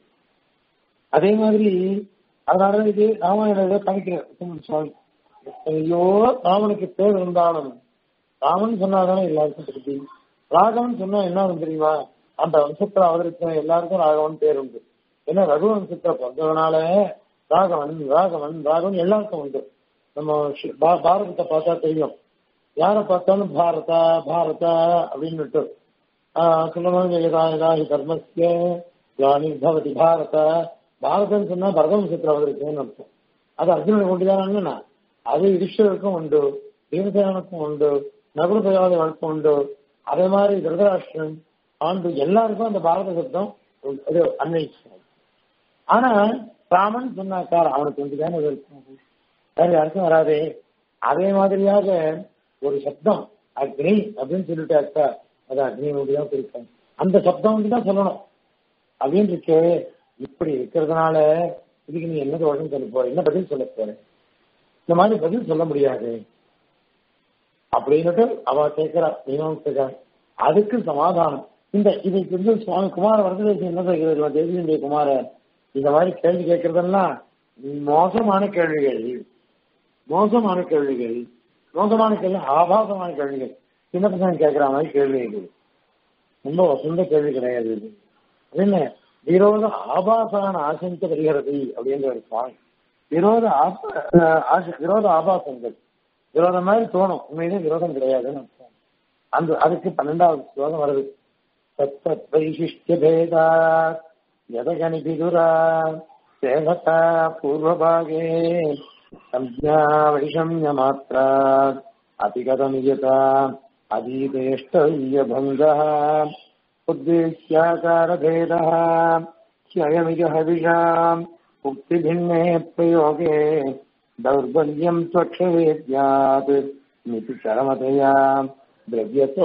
அதே மாதிரி அதனால இது ராமாயண காமிக்கிறேன் சுவாமி ஐயோ ராமனுக்கு பேர் இருந்தாலும் ராமன் சொன்னாதானே எல்லாருக்கும் திருப்தி ராகவன் சொன்னா என்ன தெரியுமா அந்த வம்சத்துல அவதரித்த எல்லாருக்கும் ராகவன் பேர் உண்டு ஏன்னா ரகு வம்சத்துல பிறந்ததுனால ராகவன் ராகவன் ராகவன் எல்லாருக்கும் உண்டு நம்ம பாரதத்தை பார்த்தா தெரியும் யாரை பார்த்தாலும் பாரதா பாரதா அப்படின்னுட்டு சுலமாகி தர்மஸ்ய ஜானி பவதி பாரத பாரதம் சொன்னா பரதவம்சத்துல அவதரிக்கணும்னு அர்த்தம் அது அர்ஜுனனை கொண்டுதானா அது ஈஸ்வருக்கும் உண்டு பீமசேனனுக்கும் உண்டு நகுலபயாதவனுக்கும் உண்டு அதே மாதிரி திருதராஷ்டிரன் ஆண்டு எல்லாருக்கும் அந்த பாரத சப்தம் அது அன்வைச்சு ஆனா ராமன் சொன்னாக்கா அவனுக்கு வந்து தானே இருக்கும் வேற யாருக்கும் வராதே அதே மாதிரியாக ஒரு சப்தம் அக்னி அப்படின்னு சொல்லிட்டாக்கா அது அக்னி தான் குறிக்கும் அந்த சப்தம் வந்து தான் சொல்லணும் அப்படின்னு இருக்கே இப்படி இருக்கிறதுனால இதுக்கு நீ என்ன தோஷம் சொல்ல போற என்ன பதில் சொல்ல போற இந்த மாதிரி பதில் சொல்ல முடியாது அப்படின்னுட்டு அவ கேட்கிறா மீமாம்சகா அதுக்கு சமாதானம் இந்த இதுக்கு வந்து சுவாமி குமார வரதேசம் என்ன செய்கிறது தேசியனுடைய குமார இந்த மாதிரி கேள்வி கேட்கறதெல்லாம் மோசமான கேள்விகள் மோசமான கேள்விகள் மோசமான கேள்வி ஆபாசமான கேள்விகள் சின்ன பசங்க கேட்கிற மாதிரி கேள்வி இது ரொம்ப வசந்த கேள்வி கிடையாது இது என்ன விரோத ஆபாசான ஆசங்க வருகிறது அப்படின்ற ஒரு சுவாமி விரோத ஆப- அஹ் ஆச- விரோத ஆபாசங்கள் விரோதம் மாதிரி தோணும் உண்மையிலே விரோதம் கிடையாதுன்னு அர்த்தம். அந்த அதுக்கு பன்னெண்டாவது ஸ்லோகம் வருது தத்தத் வைசிஷ்டிய பேதா யதகனி பிதுரா சேவதா பூர்வபாகே சம்ஞா வைஷம்ய மாத்ரா அதிகதமியதா அதீதேஷ்டவ்யபங்கः उद्देश्याकारभेदः ह्ययमिह हविषाम् उक्तिभिन्ने प्रयोगे दौर्बल्यम् त्वक्षवेद्यात् मिति चरमतया द्रव्यतो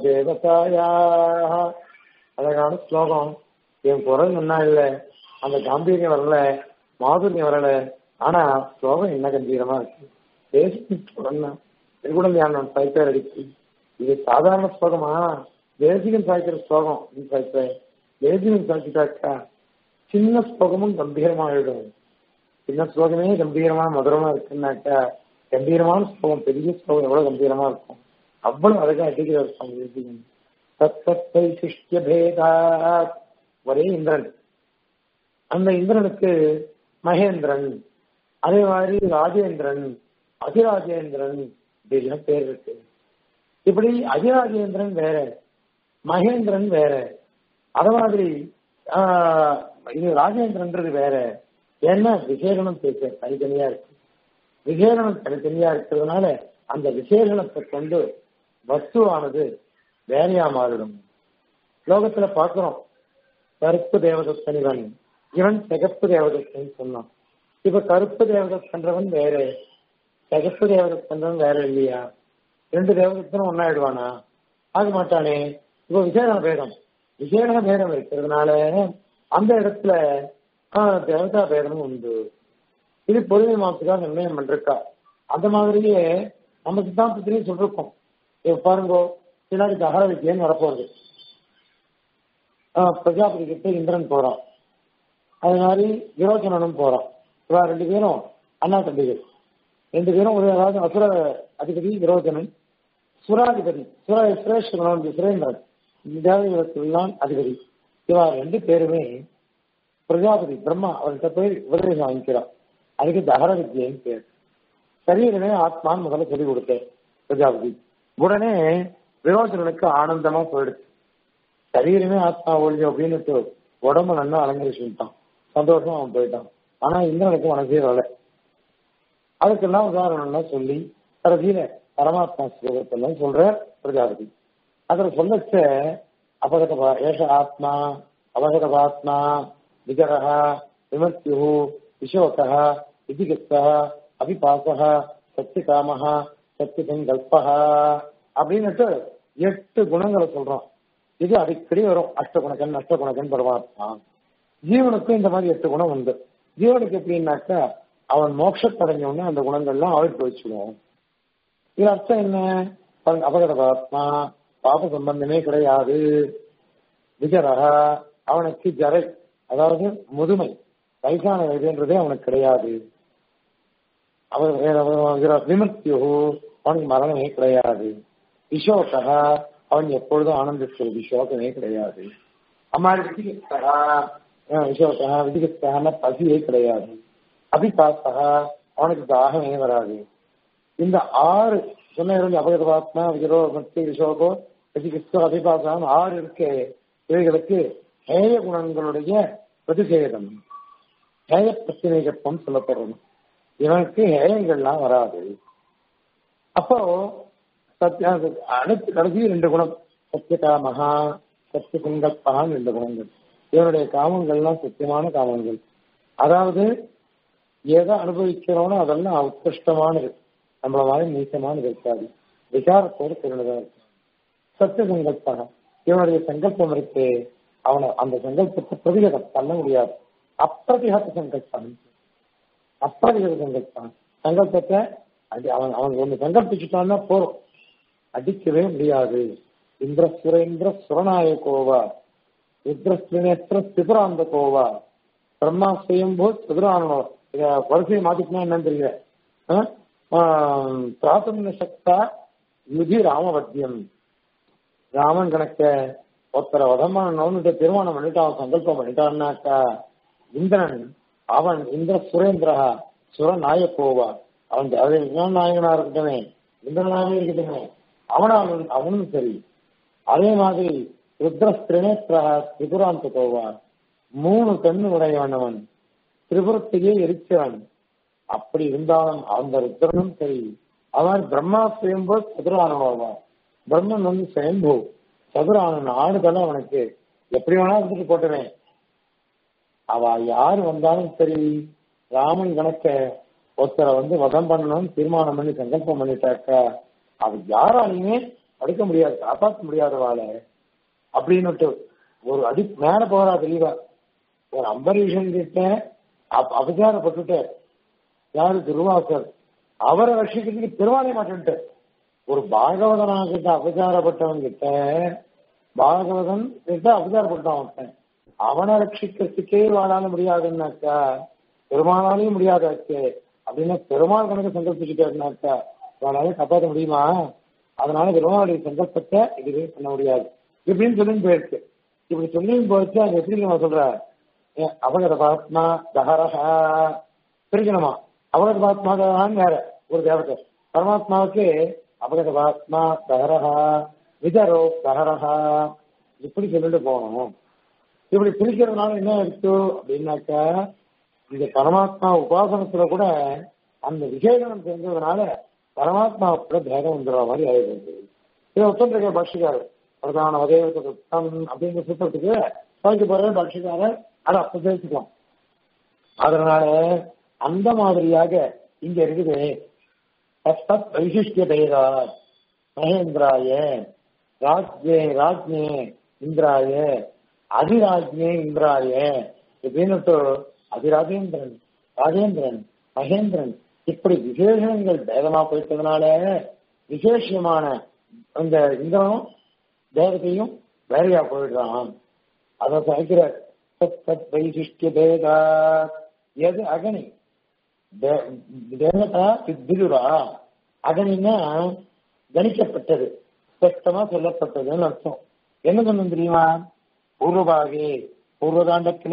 தேவதாயாக அழகான ஸ்லோகம் என் குரல் என்ன இல்ல அந்த காம்பீரியம் வரல மாதுரியம் வரல ஆனா ஸ்லோகம் என்ன கம்பீரமா இருக்கு பேசி சொன்னா திருக்குடம் தியானம் பைப்பேர் அடிச்சு இது சாதாரண ஸ்லோகமா தேசிகன் சாய்க்கிற ஸ்லோகம் நீ சாய்ப்ப தேசிகன் சாய்ச்சிட்டாக்கா சின்ன ஸ்லோகமும் கம்பீரமா எழுதும் சின்ன ஸ்லோகமே கம்பீரமா மதுரமா இருக்குன்னாக்கா கம்பீரமான ஸ்லோகம் பெரிய ஸ்லோகம் எவ்வளவு கம்பீரமா இருக்கும் அவ்வளவு அழகா அடிக்கிற சுவாமி தேசிகன் தத்தத்தை சிஷ்ய பேதா ஒரே இந்திரன் அந்த இந்திரனுக்கு மகேந்திரன் அதே மாதிரி ராஜேந்திரன் அதிராஜேந்திரன் அப்படின்னு பேர் இருக்கு இப்படி அதிராஜேந்திரன் வேற மகேந்திரன் வேற அது மாதிரி ஆஹ், இது ராஜேந்திரன்றது வேற ஏன்னா விசேஷனம் பேச தனித்தனியா இருக்கு விசேஷனம் தனித்தனியா இருக்கிறதுனால அந்த விசேஷணத்தை கொண்டு வஸ்துவானது வேறையா மாறிடும் லோகத்துல பாக்குறோம் கருப்பு தேவதத்தனிவன் இவன் சிகப்பு தேவதத்தன் சொன்னான் இப்ப கருப்பு தேவதத்தன்றவன் வேற சிகப்பு தேவதத்தன்றவன் வேற இல்லையா ரெண்டு தேவதத்தனும் ஒன்னாயிடுவானா ஆக மாட்டானே இப்ப விசேஷ பேதம் விசேஷ பேதம் இருக்கிறதுனால அந்த இடத்துல ஆஹ், தேவதா பேதமும் உண்டு இது பொறுமை மாசத்துக்காக நிர்ணயம் பண்ணிருக்கா அந்த மாதிரியே நம்ம சித்தாந்தத்திலையும் சொல்லிருக்கோம் இப்ப பாருங்க பின்னாடி தகர வித்தியன்னு வரப்போகுது ஆஹ், பிரஜாபதி கிட்ட இந்திரன் போறான் அது மாதிரி விரோச்சனனும் போறான் இவா ரெண்டு பேரும் அண்ணா தம்பிகள் ரெண்டு பேரும் ஒரு அதாவது அசுர அதிபதி விரோச்சனன் சுராதிபதி சுர சுரேஸ்வரன் சுரேந்திரன் இந்த தேவதைகளுக்கெல்லாம் அதிபதி இவா ரெண்டு பேருமே பிரஜாபதி பிரம்மா அவர்கிட்ட போய் உபதேசம் வாங்கிக்கிறான் அதுக்கு தகர வித்தியன்னு பேர் சரீரமே ஆத்மான்னு முதல்ல சொல்லிக் கொடுத்தேன் பிரஜாபதி உடனே விரோச்சனனுக்கு ஆனந்தமா போயிடுச்சு சரீரமே ஆத்மா ஒழியும் அப்படின்னு உடம்பு நல்லா அலங்கரிச்சுட்டான் சந்தோஷமா அவன் போயிட்டான் ஆனா இந்திரனுக்கு மனசே வரல அதுக்கெல்லாம் உதாரணம்லாம் சொல்லி கடைசியில பரமாத்மா ஸ்லோகத்தெல்லாம் சொல்ற பிரஜாபதி அதுல சொல்லச்ச அபகத பா- ஏஷ ஆத்மா அபகத ஆத்மா விகரஹ விமர்த்தியு விஷோகः விதிகத்தः அபிபாசः சத்தியகாமः சத்தியசங்கல்பः அப்படின்னுட்டு எட்டு குணங்களை சொல்றோம் இது அடிக்கடி வரும் அஷ்டகுணகன் அஷ்டகுணகன் பரமாத்மா ஜீவனுக்கும் இந்த மாதிரி எட்டு குணம் உண்டு ஜீவனுக்கு எப்படின்னாக்கா அவன் மோட்சத்தடைஞ்சவொடனே அந்த குணங்கள்லாம் ஆழ்த்து வச்சுடுவோம் இது அர்த்தம் என்ன பாருங்க, அபகதபாத்மா பாப சம்பந்தமே கிடையாது விஜரக அவனுக்கு ஜரை அதாவது முதுமை வயசான வயதுன்றதே அவனுக்கு கிடையாது அவர் விமர்த்தியோ அவனுக்கு மரணமே கிடையாது விஷோகா அவன் எப்பொழுதும் ஆனந்திக்கிறது விஷோகமே கிடையாது அம்மாடி விதிகத்தகா விஷோகா விதிகத்தகான பசியே கிடையாது அபிபாசகா அவனுக்கு தாகமே வராது இந்த ஆறு சொன்ன அபகதபாத்மா விஜரோ மத்திய விஷோகோ விதிகிஸ்தோ அபிபாசகம் ஆறு இருக்கே இவைகளுக்கு ஹேய குணங்களுடைய பிரதிஷேதம் ஹேய பிரத்தினேகத்துவம் சொல்லப்படுறது இவனுக்கு ஹேயங்கள்லாம் வராது அப்போ சத்யா அடுத்து கடைசி ரெண்டு குணம் சத்தியகா மகா சத்திய சங்கல்பான் ரெண்டு குணங்கள் இவனுடைய காமங்கள்லாம் சத்தியமான காமங்கள் அதாவது எதை அனுபவிக்கிறோனோ அதெல்லாம் உத்கிருஷ்டமானது நம்மள மாதிரி நீச்சமானது இருக்காது விசாரத்தோடு திருநதா இருக்கும் சத்திய சங்கல்பாக இவனுடைய சங்கல்பம் இருக்கு அவனை அந்த சங்கல்பத்தை பிரதிகதம் பண்ண முடியாது அப்பிரதிகத சங்கல்பம் அப்பிரதிகத சங்கல்பம் சங்கல்பத்தை அது அவன் அவன் ஒண்ணு சங்கல்பிச்சுட்டான்னா போறோம் அடிக்கவே முடியாது இந்திர சுரேந்திர சுரநாயகோவா ருத்ரஸ்திரிநேத்திர திபுராந்த கோவா பிரம்மா சுயம்போ திபுரானோ இத வரிசையை மாத்திக்கணும் என்னன்னு தெரியல பிராத்தம்ன சக்தா யுதி ராமவத்தியம் ராமன் கணக்க ஒருத்தரை வதம் பண்ணணும்னு திருமணம் பண்ணிட்டு அவன் சங்கல்பம் பண்ணிட்டான்னாக்கா இந்திரன் அவன் இந்திர சுரேந்திரா சுர நாய போவா அவன் தேவதைதான் நாயகனா இருக்கட்டுமே இந்திரனாவே இருக்கட்டுமே அவனாலும் அவனும் சரி அதே மாதிரி ருத்ர திரிநேத்திரா திரிபுராந்த போவா மூணு கண்ணு உடையவனவன் திரிபுரத்தையே எரிச்சவன் அப்படி இருந்தாலும் அந்த ருத்ரனும் சரி அவன் பிரம்மா சுயம்போ சதுரானவா பிரம்மன் வந்து சுயம்பு சதுரானன் ஆடுதல அவனுக்கு எப்படி வேணா இருந்துட்டு போட்டுவேன் அவ யாரு வந்தாலும் சரி ராமன் கணக்க ஒருத்தரை வந்து வதம் பண்ணணும்னு தீர்மானம் பண்ணி சங்கல்பம் பண்ணிட்டாக்கா அவ யாராலையுமே அடுக்க முடியாது காப்பாற்ற முடியாதவாள அப்படின்னுட்டு ஒரு அடி மேல போறா தெளிவா ஒரு அம்பரீஷன் கிட்ட அப்- அபச்சாரப்பட்டுட்டு யாரு திருவாசர் அவரை ரட்சிக்கிறதுக்கு திருவானை மாட்டேன்ட்டு ஒரு பாகவதனாக கிட்ட அபச்சாரப்பட்டவன் கிட்ட பாகவதன் கிட்ட அபச்சாரப்பட்டவன் ஒருத்தன். அவனை ரட்சிக்கிறதுக்கே வாழால முடியாதுன்னாக்கா பெருமானாலையும் முடியாதாச்சு அப்படின்னா பெருமாள் கணக்கு சங்கல்பிச்சுட்டாருனாக்கா அவனால காப்பாற்ற முடியுமா அதனால பெருமாளுடைய சங்கல்பத்தை இதுவே பண்ண முடியாது இப்படின்னு சொல்லி போயிருக்கு இப்படி சொல்லி போயிடுச்சு அது எப்படி நம்ம சொல்ற ஏன் அபகத பாத்மா தஹரஹா பிரிக்கணுமா அபகத பாத்மா தஹரான்னு வேற ஒரு தேவதை பரமாத்மாவுக்கு அபகத பாத்மா தஹரஹா விதரோ தஹரஹா இப்படி சொல்லிட்டு போகணும் இப்படி பிரிக்கிறதுனால என்ன இருக்கு அப்படின்னாக்கா இந்த பரமாத்மா உபாசனத்துல கூட அந்த விசேஷனம் தெரிஞ்சதுனால பரமாத்மா கூட பேதம் வந்துடுற மாதிரி ஆயிடுது இதை ஒத்துருக்க பக்ஷிக்காரர் பிரதான உதயத்தை சுத்தம் அப்படிங்கிற சுத்தத்துக்கு துவைக்க போற பக்ஷிக்காரர் அதை அப்ப பேசிக்கலாம் அதனால அந்த மாதிரியாக இங்க இருக்குது தத் வைசிஷ்டிய பெயரா மகேந்திராய ராஜ்யே ராஜ்யே இந்திராய அதிராஜ்யே இந்திராய இப்படின்னுட்டு அதிராஜேந்திரன் ராஜேந்திரன் மகேந்திரன் இப்படி விசேஷங்கள் பேதமா போயிட்டதுனால விசேஷமான அந்த இந்திரனும் தேவதையும் வேறையா போயிடுறான் அதை சமைக்கிறார் தத் தத் வைசிஷ்டிய பேதா எது அகனி தே- தேவதா வித்யுரா அகனின்னா கணிக்கப்பட்டது ஸ்பஷ்டமா சொல்லப்பட்டதுன்னு அர்த்தம் என்ன சொன்னோம் தெரியுமா பூர்வபாகி பூர்வகாண்டத்துல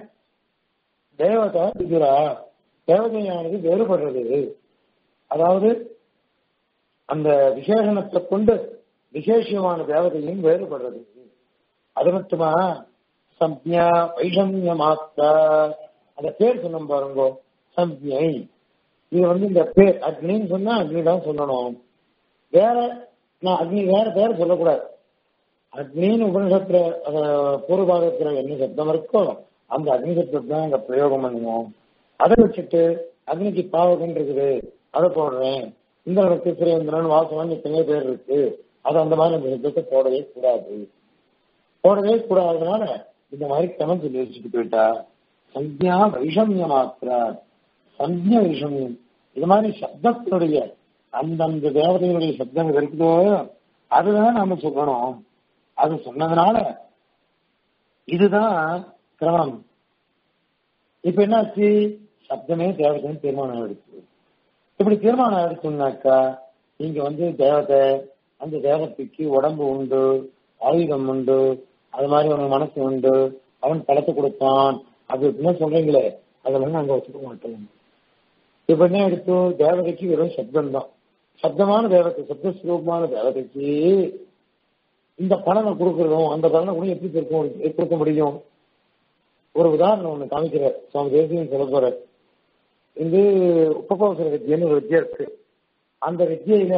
தேவதா விதுரா தேவதையானது வேறுபடுறது அதாவது அந்த விசேஷணத்தை கொண்டு விசேஷமான தேவதையும் வேறுபடுறது அது மட்டுமா சம்யா வைஷமிய மாத்தா அந்த பேர் சொன்னோம் பாருங்க சம்யை இது வந்து இந்த பேர் அக்னின்னு சொன்னா அக்னி தான் சொல்லணும் வேற நான் அக்னி வேற பேர் சொல்லக்கூடாது அக்னின்னு உபனிஷத்துல அஹ், பூர்வபாகத்துல என்ன சப்தம் இருக்கோ அந்த அக்னி சப்தத்தை தான் அங்க பிரயோகம் பண்ணுவோம் அதை வச்சுட்டு அக்னிக்கு பாவகன் இருக்குது அதை போடுறேன் இந்திரனுக்கு சுரேந்திரன் வாசவன் எத்தனையோ பேர் இருக்கு அது அந்த மாதிரி அந்த சப்தத்தை போடவே கூடாது போடவே கூடாதனால இந்த மாதிரி கணம் சொல்லி வச்சுட்டு போயிட்டா சத்யா வைஷமிய மாத்திரா சத்ய வைஷமியம் இது மாதிரி சப்தத்தினுடைய அந்தந்த தேவதைகளுடைய சப்தம் இருக்குதோ அதுதான் நாம சொல்லணும் அது சொன்னதுனால இதுதான் கிரமணம் இப்ப என்னாச்சு சப்தமே தேவதைன்னு தீர்மானம் எடுத்து இப்படி தீர்மானம் எடுத்தோம்னாக்கா நீங்க வந்து தேவதை அந்த தேவதைக்கு உடம்பு உண்டு ஆயுதம் உண்டு அது மாதிரி அவனுக்கு மனசு உண்டு அவன் பழத்தை கொடுப்பான் அது என்ன சொல்றீங்களே அதெல்லாம் நாங்க வச்சுக்க மாட்டோம் இப்ப என்ன எடுத்தோம் தேவதைக்கு வெறும் சப்தம் தான் சப்தமான தேவதை சப்தஸ்வரூபமான தேவதைக்கு இந்த பலனை கொடுக்கறதும் அந்த பலனை கூட எப்படி கொடுக்க கொடுக்க முடியும் ஒரு உதாரணம் ஒண்ணு காமிக்கிறார் சுவாமி தேசியம் சொல்ல போற இது உபகோசர வித்தியன்னு ஒரு வித்தியை இருக்கு அந்த வித்தியில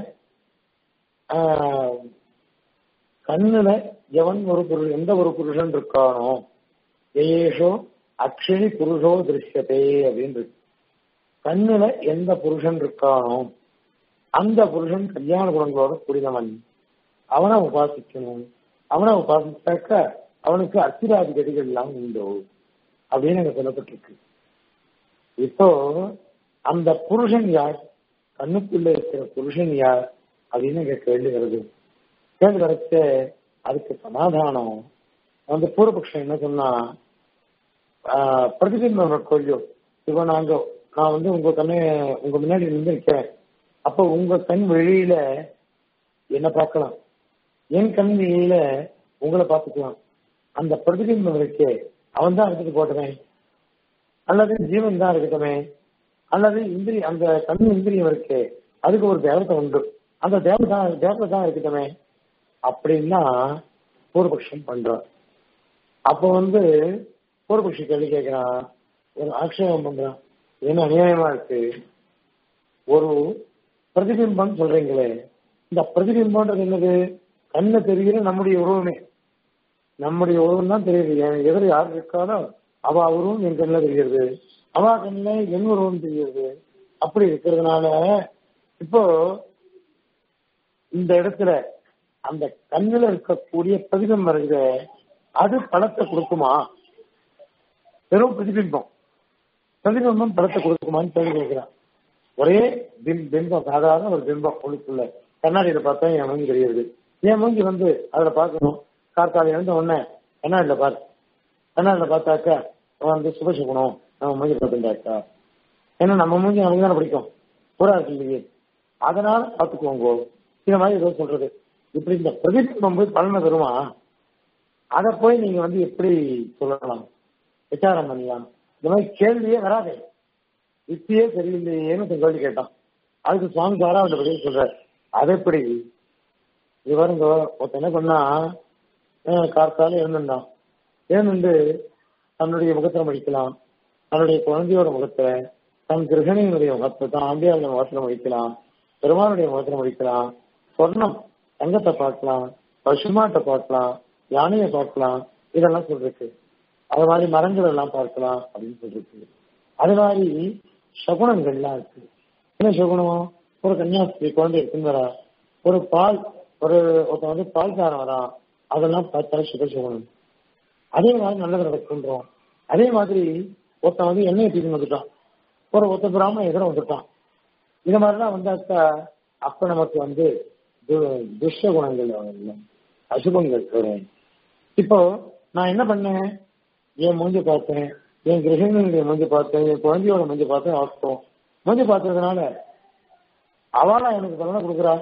ஆஹ், கண்ணுல எவன் ஒரு புருஷன் எந்த ஒரு புருஷன் இருக்கானோ ஏஷோ அக்ஷினி புருஷோ திருஷ்யத்தே அப்படின்னு இருக்கு கண்ணுல எந்த புருஷன் இருக்கானோ அந்த புருஷன் கல்யாண குணங்களோட கூடினவன் அவனை உபாசிக்கணும் அவனை உபாசித்தாக்க அவனுக்கு அத்திராதி கதிகள் எல்லாம் உண்டு அப்படின்னு அங்க சொல்லப்பட்டிருக்கு இப்போ அந்த புருஷன் யார் கண்ணுக்குள்ள இருக்கிற புருஷன் யார் அப்படின்னு இங்க கேள்வி வருது கேள்வி வரச்ச அதுக்கு சமாதானம் அந்த பூர்வபக்ஷம் என்ன சொன்னா ஆஹ், பிரதிபிம்பம் கொள்ளியோ இப்போ நாங்க நான் வந்து உங்க கண்ணு உங்க முன்னாடி நின்று நிற்கிறேன் அப்போ உங்க கண் வெளியில என்ன பார்க்கலாம் என் கண் வெளியில உங்களை பார்த்துக்கலாம் அந்த பிரதிபிம்பம் இருக்கே அவன் தான் எடுத்துட்டு போட்டுமே அல்லது ஜீவன் தான் இருக்கட்டுமே அல்லது இந்திரி அந்த கண் இந்திரியம் இருக்கே அதுக்கு ஒரு தேவதை உண்டு அந்த தேவதை தேவதை தான் இருக்கட்டுமே அப்படின்னா பூர்வபக்ஷம் பண்றான் அப்போ வந்து பூர்வபக்ஷி கேள்வி கேட்கிறான் ஒரு ஆக்ஷேபம் பண்றான் என்ன அநியாயமா இருக்கு ஒரு பிரதிபிம்பம் சொல்றீங்களே இந்த பிரதிபிம்பம்ன்றது என்னது கண்ணு தெரிகிற நம்முடைய உருவமே நம்முடைய உருவம் தான் தெரியுது என் எதிர யார் இருக்காரோ அவ உருவம் என் கண்ணில் தெரிகிறது அவ கண்ணில் என் உருவம் தெரிகிறது அப்படி இருக்கிறதுனால இப்போ இந்த இடத்துல அந்த கண்ணில் இருக்கக்கூடிய பிரதிபிம்பம் இருக்குது அது பணத்தை கொடுக்குமா வெறும் பிரதிபிம்பம் பிரதிபிம்பம் பணத்தை கொடுக்குமான்னு கேள்வி கேட்கிறான் ஒரே பிம் பிம்பம் சாதாரண ஒரு பிம்பம் உள்ளுக்குள்ள கண்ணாடியில பார்த்தா என் மூஞ்சி தெரியுது என் மூஞ்சி வந்து அதுல பார்க்கணும் கார்த்தால எழுந்த உடனே கண்ணாடியில பாரு கண்ணாடியில பார்த்தாக்கா அவன் வந்து சுபசுகுணம் நம்ம மூஞ்சி பார்த்துட்டாக்கா ஏன்னா நம்ம மூஞ்சி நமக்கு தானே பிடிக்கும் பூரா இருக்கு இல்லையே அதனால பார்த்துக்குவோங்க இந்த மாதிரி ஏதோ சொல்றது இப்படி இந்த பிரதிபிம்பம் போய் பலனை தருமா அதை போய் நீங்க வந்து எப்படி சொல்லலாம் விசாரம் பண்ணலாம் இந்த மாதிரி கேள்வியே வராதே யுக்தியே சரியில்லையேன்னு ஒரு கேள்வி கேட்டான் அதுக்கு சுவாமி சாரா அந்த பதில் சொல்றாரு அது எப்படி இவருங்க ஒருத்தன் என்ன பண்ணா அஹ் கார்த்தால எழுந்துட்டான் எழுந்து தன்னுடைய முகத்துல முடிக்கலாம் தன்னுடைய குழந்தையோட முகத்துல தன் கிரகணியினுடைய முகத்தை தான் ஆம்பியாருடைய முகத்துல முடிக்கலாம் பெருமானுடைய முகத்துல முடிக்கலாம் சொர்ணம் தங்கத்தை பார்க்கலாம் பசுமாட்டை பார்க்கலாம் யானையை பார்க்கலாம் இதெல்லாம் சொல்லிருக்கு அது மாதிரி மரங்கள் எல்லாம் பார்க்கலாம் அப்படின்னு சொல்லிருக்கு அது மாதிரி சகுனங்கள்லாம் இருக்கு என்ன சகுனம் ஒரு கன்னியாஸ்திரி குழந்தை இருக்குன்னு வரா ஒரு பால் ஒரு ஒருத்தன் வந்து பால்காரன் வரான் அதெல்லாம் பார்த்தா சுக சகுனம் அதே மாதிரி நல்லது நடக்குன்றோம் அதே மாதிரி ஒருத்தன் வந்து எண்ணெய் தூக்கி வந்துட்டான் ஒரு ஒருத்த பிராமணன் எதிர வந்துட்டான் இது மாதிரிலாம் வந்தாக்கா அப்ப நமக்கு வந்து து- துஷ்ட குணங்கள் வரும். அசுபங்கள் வரும் இப்போ நான் என்ன பண்ணேன் என் மூஞ்சி பார்த்தேன் என் கிரகங்களுடைய மூஞ்சி பார்த்தேன் என் குழந்தையோட மூஞ்சி பார்த்தேன் வாஸ்தவம் மூஞ்சி பார்த்ததுனால அவளா எனக்கு பலனை கொடுக்குறா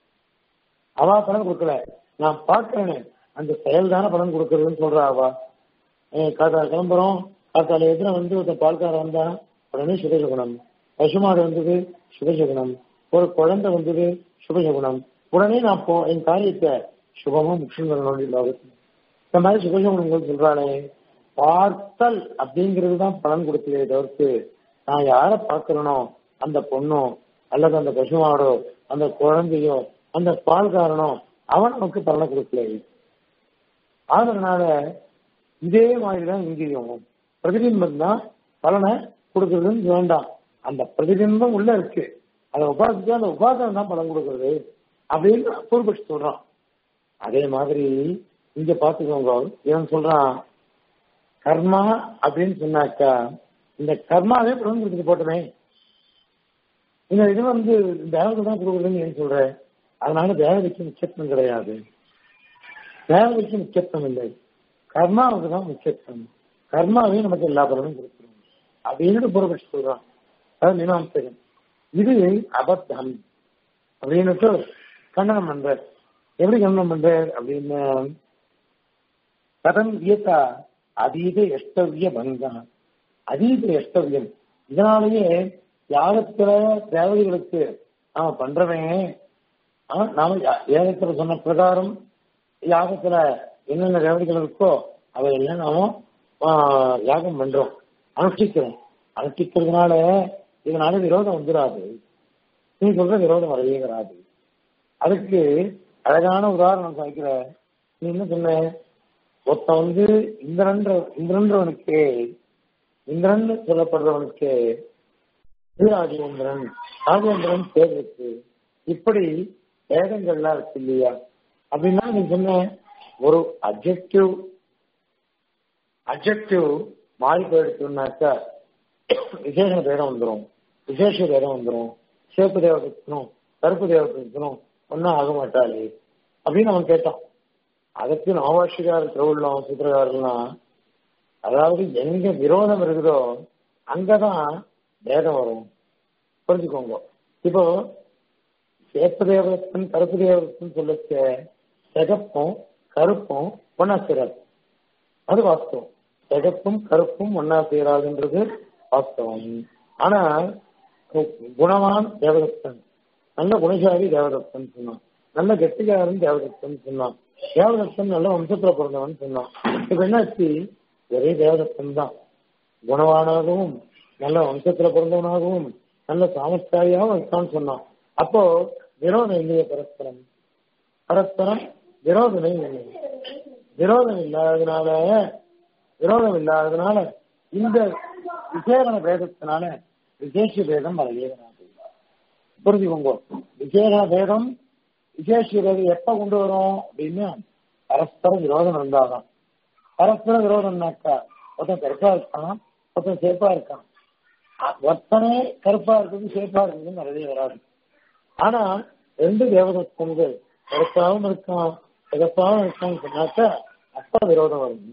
அவா பலன் கொடுக்கல நான் பார்க்கிறேனே அந்த செயல் தானே பலன் கொடுக்கறதுன்னு சொல்றா அவா ஏன் காத்தா கிளம்புறோம் காத்தால எதிர வந்து ஒரு பால்காரன் வந்தா உடனே சுபசகுணம் பசுமாடு வந்தது சுபசகுணம் ஒரு குழந்தை வந்தது சுபசகுணம் உடனே நான் போ என் காரியத்தை சுபமும் முக்கியம் வரணும் லோகத்தில் இந்த மாதிரி சுபசகுணங்கள் சொல்றாளே பார்த்தல் அப்படிங்கிறது தான் பலன் கொடுத்ததே தவிர்த்து நான் யாரை பார்க்கிறனோ அந்த பொண்ணோ அல்லது அந்த பசுமாடோ அந்த குழந்தையோ அந்த பால்காரனோ அவன் நமக்கு பலனை கொடுக்கல அதனால இதே மாதிரிதான் இங்கேயும் பிரதிபிம்பம் தான் பலனை கொடுக்கறதுன்னு வேண்டாம் அந்த பிரதிபிம்பம் உள்ள இருக்கு அதை உபாசிச்சு அந்த உபாசனம் தான் பலன் கொடுக்கறது அப்படின்னு பூர்வபட்சி சொல்றான் அதே மாதிரி இங்க பாத்துக்கோங்க இவன் சொல்றான் கர்மா அப்படின்னு சொன்னாக்கா இந்த கர்மாவே பலன் கொடுத்துட்டு போட்டமே இந்த இது வந்து தேவதை தான் கொடுக்குறதுன்னு ஏன் சொல்ற அதனால தேவதைக்கு முக்கியத்துவம் கிடையாது தேவதைக்கு முக்கியத்துவம் இல்லை கர்மாவுக்கு தான் முக்கியத்துவம் கர்மாவே நமக்கு எல்லா பலனும் கொடுக்கணும் அப்படின்னு புறப்பட்டு சொல்றான் அது மீமாம்சகன் இது அபத்தம் அப்படின்னுட்டு கண்டனம் பண்ற எப்படி கண்டனம் பண்ற அப்படின்னு கதம் இயக்கா அதீத எஷ்டவிய பங்கம் அதீத எஷ்டவியம் இதனாலேயே யாகத்துல தேவதைகளுக்கு நாம பண்றவன் அவன் நாம யா- வேதத்துல சொன்ன பிரகாரம் யாகத்துல என்னென்ன தேவதைகள் இருக்கோ அவையெல்லாம் நாம ஆ, யாகம் பண்றோம் அனுஷ்டிக்கிறோம் அனுஷ்டிக்கிறதுனால இதனால விரோதம் வந்துடாது நீ சொல்ற விரோதம் வரவே வராது அதுக்கு அழகான உதாரணம் சாய்க்கிற நீ என்ன சொன்ன ஒருத்தன் வந்து இந்திரன்ற இந்திரன்றவனுக்கு இந்திரன் சொல்லப்படுறவனுக்கு ராஜேந்திரன் ராஜேந்திரன் பேர் இருக்கு இப்படி வேதங்கள்லாம் இருக்கு இல்லையா அப்படின்னா நீ சொன்ன ஒரு அப்ஜெக்டிவ் அப்ஜெக்டிவ் மாறி போயிடுச்சுனாக்கா விசேஷ பேரம் வந்துடும் விசேஷ பேரம் வந்துடும் சிவப்பு தேவதற்கணும் கருப்பு தேவதற்கணும் ஒன்றும் ஆக மாட்டாளே அப்படின்னு அவன் கேட்டான் அதுக்கு நவபாஷிகார் திருவுள்ளம் சூத்திரகாரெல்லாம் அதாவது எங்க விரோதம் இருக்குதோ அங்கதான் பேதம் வரும் புரிஞ்சுக்கோங்க இப்போ சேப்பு தேவதத்தன் கருப்பு தேவதத்தன் சொல்லச்ச சிகப்பும் கருப்பும் ஒன்னா சேராது அது வாஸ்தவம் சிகப்பும் கருப்பும் ஒன்னா சேராதுன்றது வாஸ்தவம் ஆனா குணவான் தேவதத்தன் நல்ல குணசாலி தேவதத்தன் சொன்னான் நல்ல கெட்டிக்காரன் தேவதத்தன் சொன்னான் தேவதத்தன் நல்ல வம்சத்துல பிறந்தவன் சொன்னான் இப்ப என்னாச்சு ஒரே தேவதத்தன் தான் குணவானாகவும் நல்ல வம்சத்துல பிறந்தவனாகவும் நல்ல சாமஸ்தாரியாகவும் இருக்கான்னு சொன்னான் அப்போ விரோதம் இல்லையே பரஸ்பரம் பரஸ்பரம் விரோதமே இல்லை விரோதம் இல்லாததுனால விரோதம் இல்லாததுனால இந்த விசேஷன பேதத்தினால விசேஷ பேதம் வரவே வராது புரிஞ்சுக்கோங்க விசேஷ பேதம் விசேஷ பேதம் எப்ப கொண்டு வரும் அப்படின்னு பரஸ்பர விரோதம் இருந்தாதான் பரஸ்பர விரோதம்னாக்கா ஒருத்தன் கருப்பா இருக்கான் ஒருத்தன் சேப்பா இருக்கான் ஒருத்தனே கருப்பா இருக்குது சேப்பா இருக்குது வரவே வராது ஆனா ரெண்டு தேவதத்தன்கள் கருப்பாவும் இருக்கான் சிகப்பாவும் இருக்கான்னு சொன்னாக்கா அப்ப விரோதம் வருது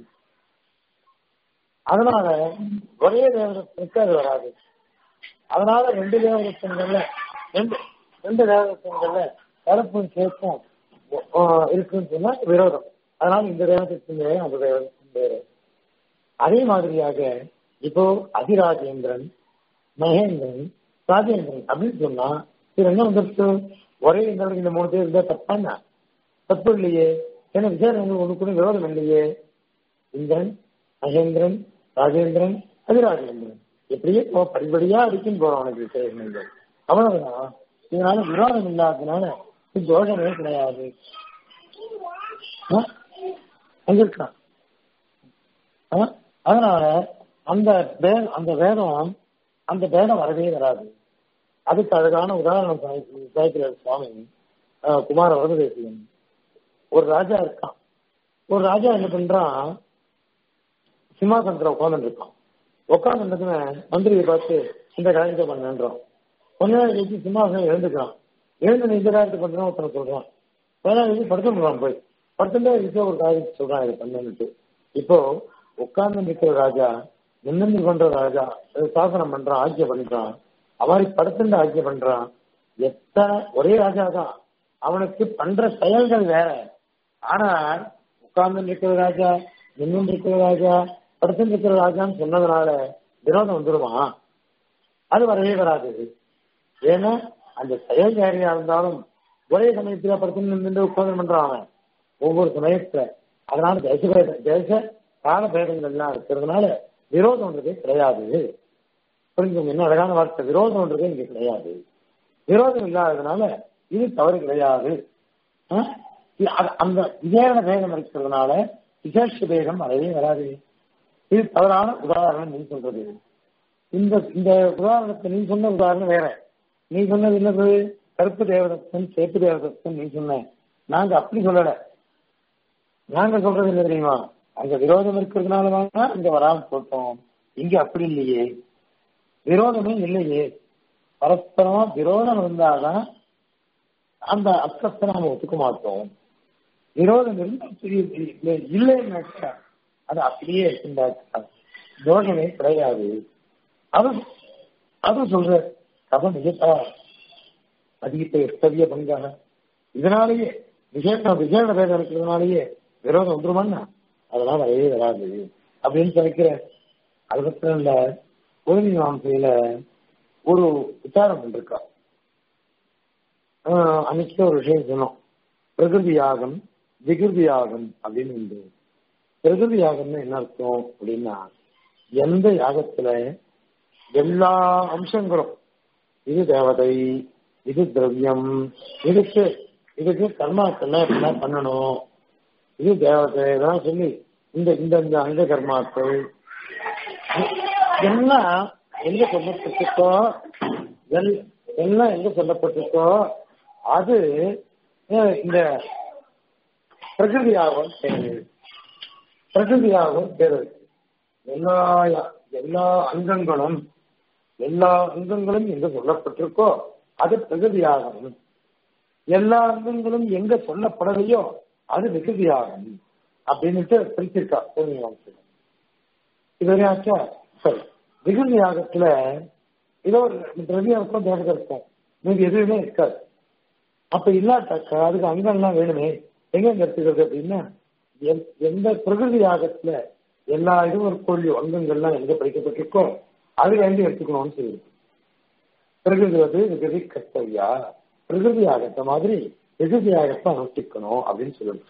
அதனால ஒரே தேவதத்தனுக்கு அது வராது அதனால ரெண்டு தேவதத்தன்கள்ல ரெண்டு ரெண்டு தேவதத்தன்கள்ல கருப்பும் சேப்பும் இருக்குன்னு சொன்னா விரோதம் அதனால இந்த தேவதத்தின் வேறு அந்த தேவதத்தின் வேறு அதே மாதிரியாக இப்போ அதிராஜேந்திரன் மகேந்திரன் ராஜேந்திரன் அப்படின்னு சொன்னா இது என்ன வந்துருச்சு ஒரே இந்திரனுக்கு இந்த மூணு பேர் இருந்தா தப்பாண்ணா தப்பு இல்லையே ஏன்னா விசாரணை ஒண்ணுக்குள்ள விரோதம் இல்லையே இந்திரன் மகேந்திரன் ராஜேந்திரன் அதிராஜேந்திரன் எப்படியே போ படிப்படியா அடிக்கும் போறோம் உனக்கு விசேஷங்கள் அவ்வளவுதான் இதனால விரோதம் இல்லாததுனால தோஷமே கிடையாது அங்க இருக்கான் அதனால அந்த அந்த வேதம் அந்த வேதம் வரவே வராது அதுக்கு அழகான உதாரணம் சாய்க்கிறார் சுவாமி குமார வரதேசியன் ஒரு ராஜா இருக்கான் ஒரு ராஜா என்ன பண்றான் சிம்மாசனத்துல உட்கார்ந்து இருக்கான் உட்கார்ந்து மந்திரியை பார்த்து இந்த காரியத்தை பண்ணன்றான் கொஞ்ச நேரம் கழிச்சு சிம்மாசனம் எழுந்துக்கிறான் எழுந்து இந்த காரியத்தை பண்றான் ஒருத்தனை சொல்றான் கொஞ்ச நேரம் கழிச்சு படுத்துறான் போய் படுத்துட்டே இருக்க ஒரு காரியத்தை சொல்றான் இதை பண்ணுன்னுட்டு இப்போ உட்கார்ந்து நிற்கிற ராஜா நின்று பண்ற ராஜா சாசனம் பண்றான் ஆட்சியை பண்றான் அவரை படுத்துட்டு ஆட்சி பண்றான் எத்தனை ஒரே ராஜா தான் அவனுக்கு பண்ற செயல்கள் வேற ஆனா உட்கார்ந்து இருக்கிற ராஜா நின்று இருக்கிற ராஜா படுத்து இருக்கிற ராஜான்னு சொன்னதுனால விரோதம் வந்துருமா அது வரவே வராது ஏன்னா அந்த செயல் யாரையா இருந்தாலும் ஒரே சமயத்துல படுத்து நின்று உட்கார்ந்து பண்றான் அவன் ஒவ்வொரு சமயத்துல அதனால தேச தேச கால பேதங்கள் எல்லாம் இருக்கிறதுனால விரோதம்ன்றதே கிடையாது புரிஞ்சுங்க என்ன அழகான வார்த்தை விரோதம்ன்றதே இங்க கிடையாது விரோதம் இல்லாததுனால இது தவறு கிடையாது அந்த விஜயன வேகம் இருக்கிறதுனால விசேஷ வேகம் வரவே வராது இது தவறான உதாரணம் நீ சொல்றது இந்த இந்த உதாரணத்தை நீ சொன்ன உதாரணம் வேற நீ சொன்னது என்னது கருப்பு தேவதத்தன் சேப்பு தேவதத்தன் நீ சொன்ன நாங்க அப்படி சொல்லல நாங்க சொல்றது என்ன தெரியுமா அங்க விரோதம் இருக்கிறதுனால வாங்க இங்க வராம போட்டோம் இங்க அப்படி இல்லையே விரோதமே இல்லையே பரஸ்பரமா விரோதம் இருந்தாதான் அந்த அர்த்தத்தை நாம ஒத்துக்க மாட்டோம் விரோதம் இருந்தா இல்லைன்னாக்கா அது அப்படியே இருக்கின்றாக்கா தோஷமே கிடையாது அது அது சொல்ற கதை நிஜத்தா அதிகத்தை எத்தவிய பங்காக இதனாலேயே விசேஷ விசேஷ பேதம் இருக்கிறதுனாலேயே விரோதம் வந்துருமான்னா அதெல்லாம் வரவே வராது அப்படின்னு சொல்லிக்கிற அது பத்திரம் இல்ல உதவி மாம்சையில ஒரு விசாரம் பண்ணிருக்கா அன்னைக்கு ஒரு விஷயம் சொன்னோம் பிரகிருதி யாகம் விகிருதி யாகம் அப்படின்னு உண்டு பிரகிருதி யாகம்னு என்ன அர்த்தம் அப்படின்னா எந்த யாகத்துல எல்லா அம்சங்களும் இது தேவதை இது திரவியம் இதுக்கு இதுக்கு கர்மாக்கள்லாம் எப்படிலாம் பண்ணணும் இது தேவதை தான் சொல்லி இந்த இந்த இந்த அங்க கர்மாக்கள் எல்லாம் எங்க சொல்லப்பட்டிருக்கோ எல்லாம் எங்க சொல்லப்பட்டிருக்கோ அது இந்த பிரகிருதியாகவும் பேரு பிரகிருதியாகவும் பேரு எல்லா எல்லா அங்கங்களும் எல்லா அங்கங்களும் எங்க சொல்லப்பட்டிருக்கோ அது பிரகிருதியாகும் எல்லா அங்கங்களும் எங்க சொல்லப்படலையோ அது விகுதியாகும் அப்படின்னுட்டு பிரிச்சிருக்கா பூர்ணிமாசம் இதுவரையாச்சா சரி விகுதி யாகத்துல ஏதோ ஒரு திரவியம் தேவதை இருக்கும் மீது எதுவுமே இருக்காது அப்ப இல்லாட்டாக்கா அதுக்கு அங்கம்லாம் வேணுமே எங்க எங்க எடுத்துக்கிறது அப்படின்னா எந்த- எந்த பிரகிருதி யாகத்துல எல்லா இதுவும் இருக்கோ அங்கங்கள்லாம் எங்க படிக்கப்பட்டிருக்கோ அதுல இருந்து எடுத்துக்கணும்னு சொல்லியிருக்கு பிரகிருதி வந்து விகிருதி கர்த்தவியா பிரகிருதி யாகத்தை மாதிரி விகிருதி யாகத்தை அனுஷ்டிக்கணும் அப்படின்னு சொல்லிருக்கு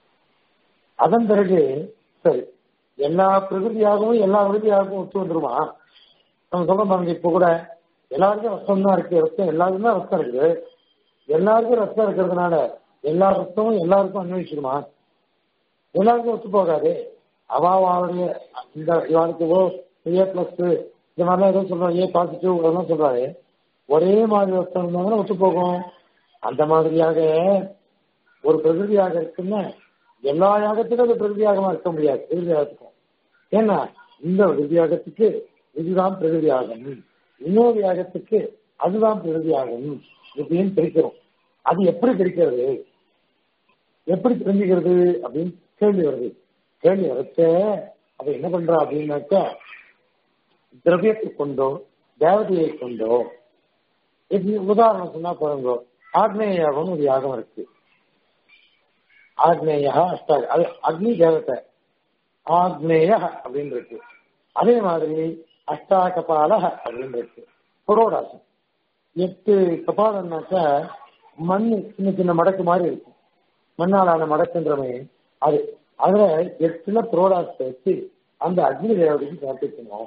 அதன் பிறகு சரி எல்லா பிரகிருதியாகவும் எல்லா விருதியாகவும் ஒத்து வந்துருமா நம்ம சொல்ல பாருங்க இப்ப கூட எல்லாருக்கும் ரத்தம் தான் இருக்கு ரத்தம் எல்லாருக்கும் தான் ரத்தம் இருக்குது எல்லாருக்கும் ரத்தம் இருக்கிறதுனால எல்லா ரத்தமும் எல்லாருக்கும் அன்வயிச்சிடுமா எல்லாருக்கும் ஒத்து போகாது அவாவுடைய இந்த இவனுக்கு ஓ ஏ பிளஸ் இந்த மாதிரிலாம் ஏதோ சொல்றாங்க ஏ பாசிட்டிவ் அதெல்லாம் சொல்றாரு ஒரே மாதிரி ரத்தம் இருந்தாங்கன்னா ஒத்து போகும் அந்த மாதிரியாக ஒரு பிரகிருதியாக இருக்குன்னா எல்லா யாகத்துக்கும் அது பிரகிருதியாகமா இருக்க முடியாது பிரகிருதி யாகத்துக்கும் ஏன்னா இந்த பிரகிருதி யாகத்துக்கு இதுதான் பிரகிருதி யாகம் இன்னொரு யாகத்துக்கு அதுதான் பிரகிருதி யாகம் இப்படின்னு பிரிக்கிறோம் அது எப்படி பிரிக்கிறது எப்படி தெரிஞ்சுக்கிறது அப்படின்னு கேள்வி வருது கேள்வி வரச்ச அதை என்ன பண்றா அப்படின்னாக்கா திரவியத்தை கொண்டோ தேவதையை கொண்டோ இப்படி உதாரணம் சொன்னா பாருங்க ஆக்னேய யாகம் ஒரு யாகம் இருக்கு ஆக்னேயா அஷ்டா அது அக்னி தேவத்தை ஆக்னேய அப்படின்னு இருக்கு அதே மாதிரி அஷ்டா கபால அப்படின்னு இருக்கு புரோடாசம் எட்டு கபாலம்னாக்க மண் சின்ன சின்ன மடக்கு மாதிரி இருக்கும் மண்ணாலான மடக்குன்றமே அது அதுல எட்டுல புரோடாசத்தை வச்சு அந்த அக்னி தேவதைக்கு சமர்ப்பிக்கணும்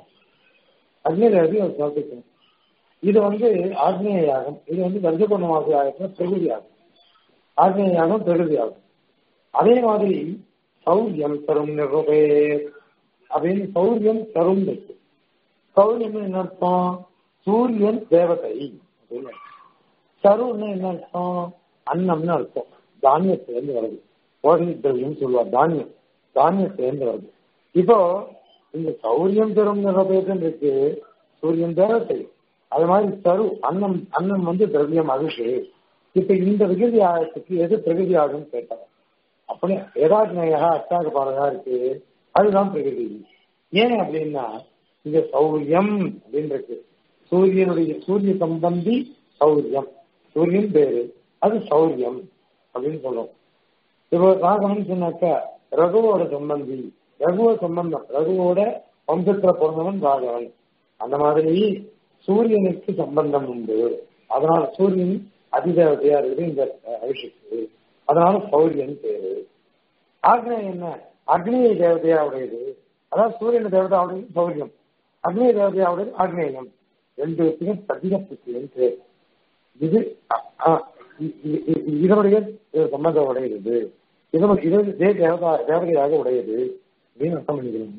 அக்னி தேவதைக்கு அவர் சமர்ப்பிக்கணும் இது வந்து ஆக்னேய யாகம் இது வந்து வர்ஜபூர்ண மாச யாகத்துல பிரகிருதி யாகம் ஆக்னேய யாகம் பிரகிருதி யாகம் அதே மாதிரி சௌரியம் தரும் நிருபே அப்படின்னு சௌரியம் தரும் இருக்கு சௌரியம் என்ன அர்த்தம் சூரியன் தேவதை அப்படின்னு அர்த்தம். சருன்னு என்ன அர்த்தம் அன்னம்னு அர்த்தம் தானியத்திலிருந்து வருது ஓடனி திரவியம் சொல்லுவார் தானியம் தானியத்திலிருந்து வருது இப்போ இந்த சௌரியம் தரும் நிரபேதம் இருக்கு சூரியன் தேவத்தை அது மாதிரி சரு அன்னம் அன்னம் வந்து திரவியம் அரிசி இப்ப இந்த விகிருதி ஆகத்துக்கு எது பிரகிருதி ஆகும்னு கேட்டாங்க அப்படி ஏதாஜ்னயா அஷ்டாக பாடகா இருக்கு அதுதான் பிரகிருதி ஏன் அப்படின்னா இங்க சௌரியம் அப்படின்னு இருக்கு சூரியனுடைய சூரிய சம்பந்தி சௌரியம் சூரியன் பேரு அது சௌரியம் அப்படின்னு சொல்றோம் இப்போ ராகவன் சொன்னாக்கா ரகுவோட சம்பந்தி ரகுவ சம்பந்தம் ரகுவோட வம்சத்துல பிறந்தவன் ராகவன் அந்த மாதிரி சூரியனுக்கு சம்பந்தம் உண்டு அதனால சூரியன் அதிதேவதையா இருக்குது இந்த அபிஷேக்கு அதனால சௌரியன் பேரு ஆக்னேயம் என்ன அக்னிய தேவதையா உடையது அதாவது சூரியன் தேவதா உடையது சௌரியம் அக்னிய தேவதையா உடையது ஆக்னேயம் ரெண்டு பேரும் பதினப்புத்தியன் பேர் இது அ- அ- இ- இ- இ- இதனுடைய சம்பந்தம் உடையது இதனுடைய இது இதே தேவதா தேவதையாக உடையது அப்படின்னு அர்த்தம் பண்ணிக்கணும்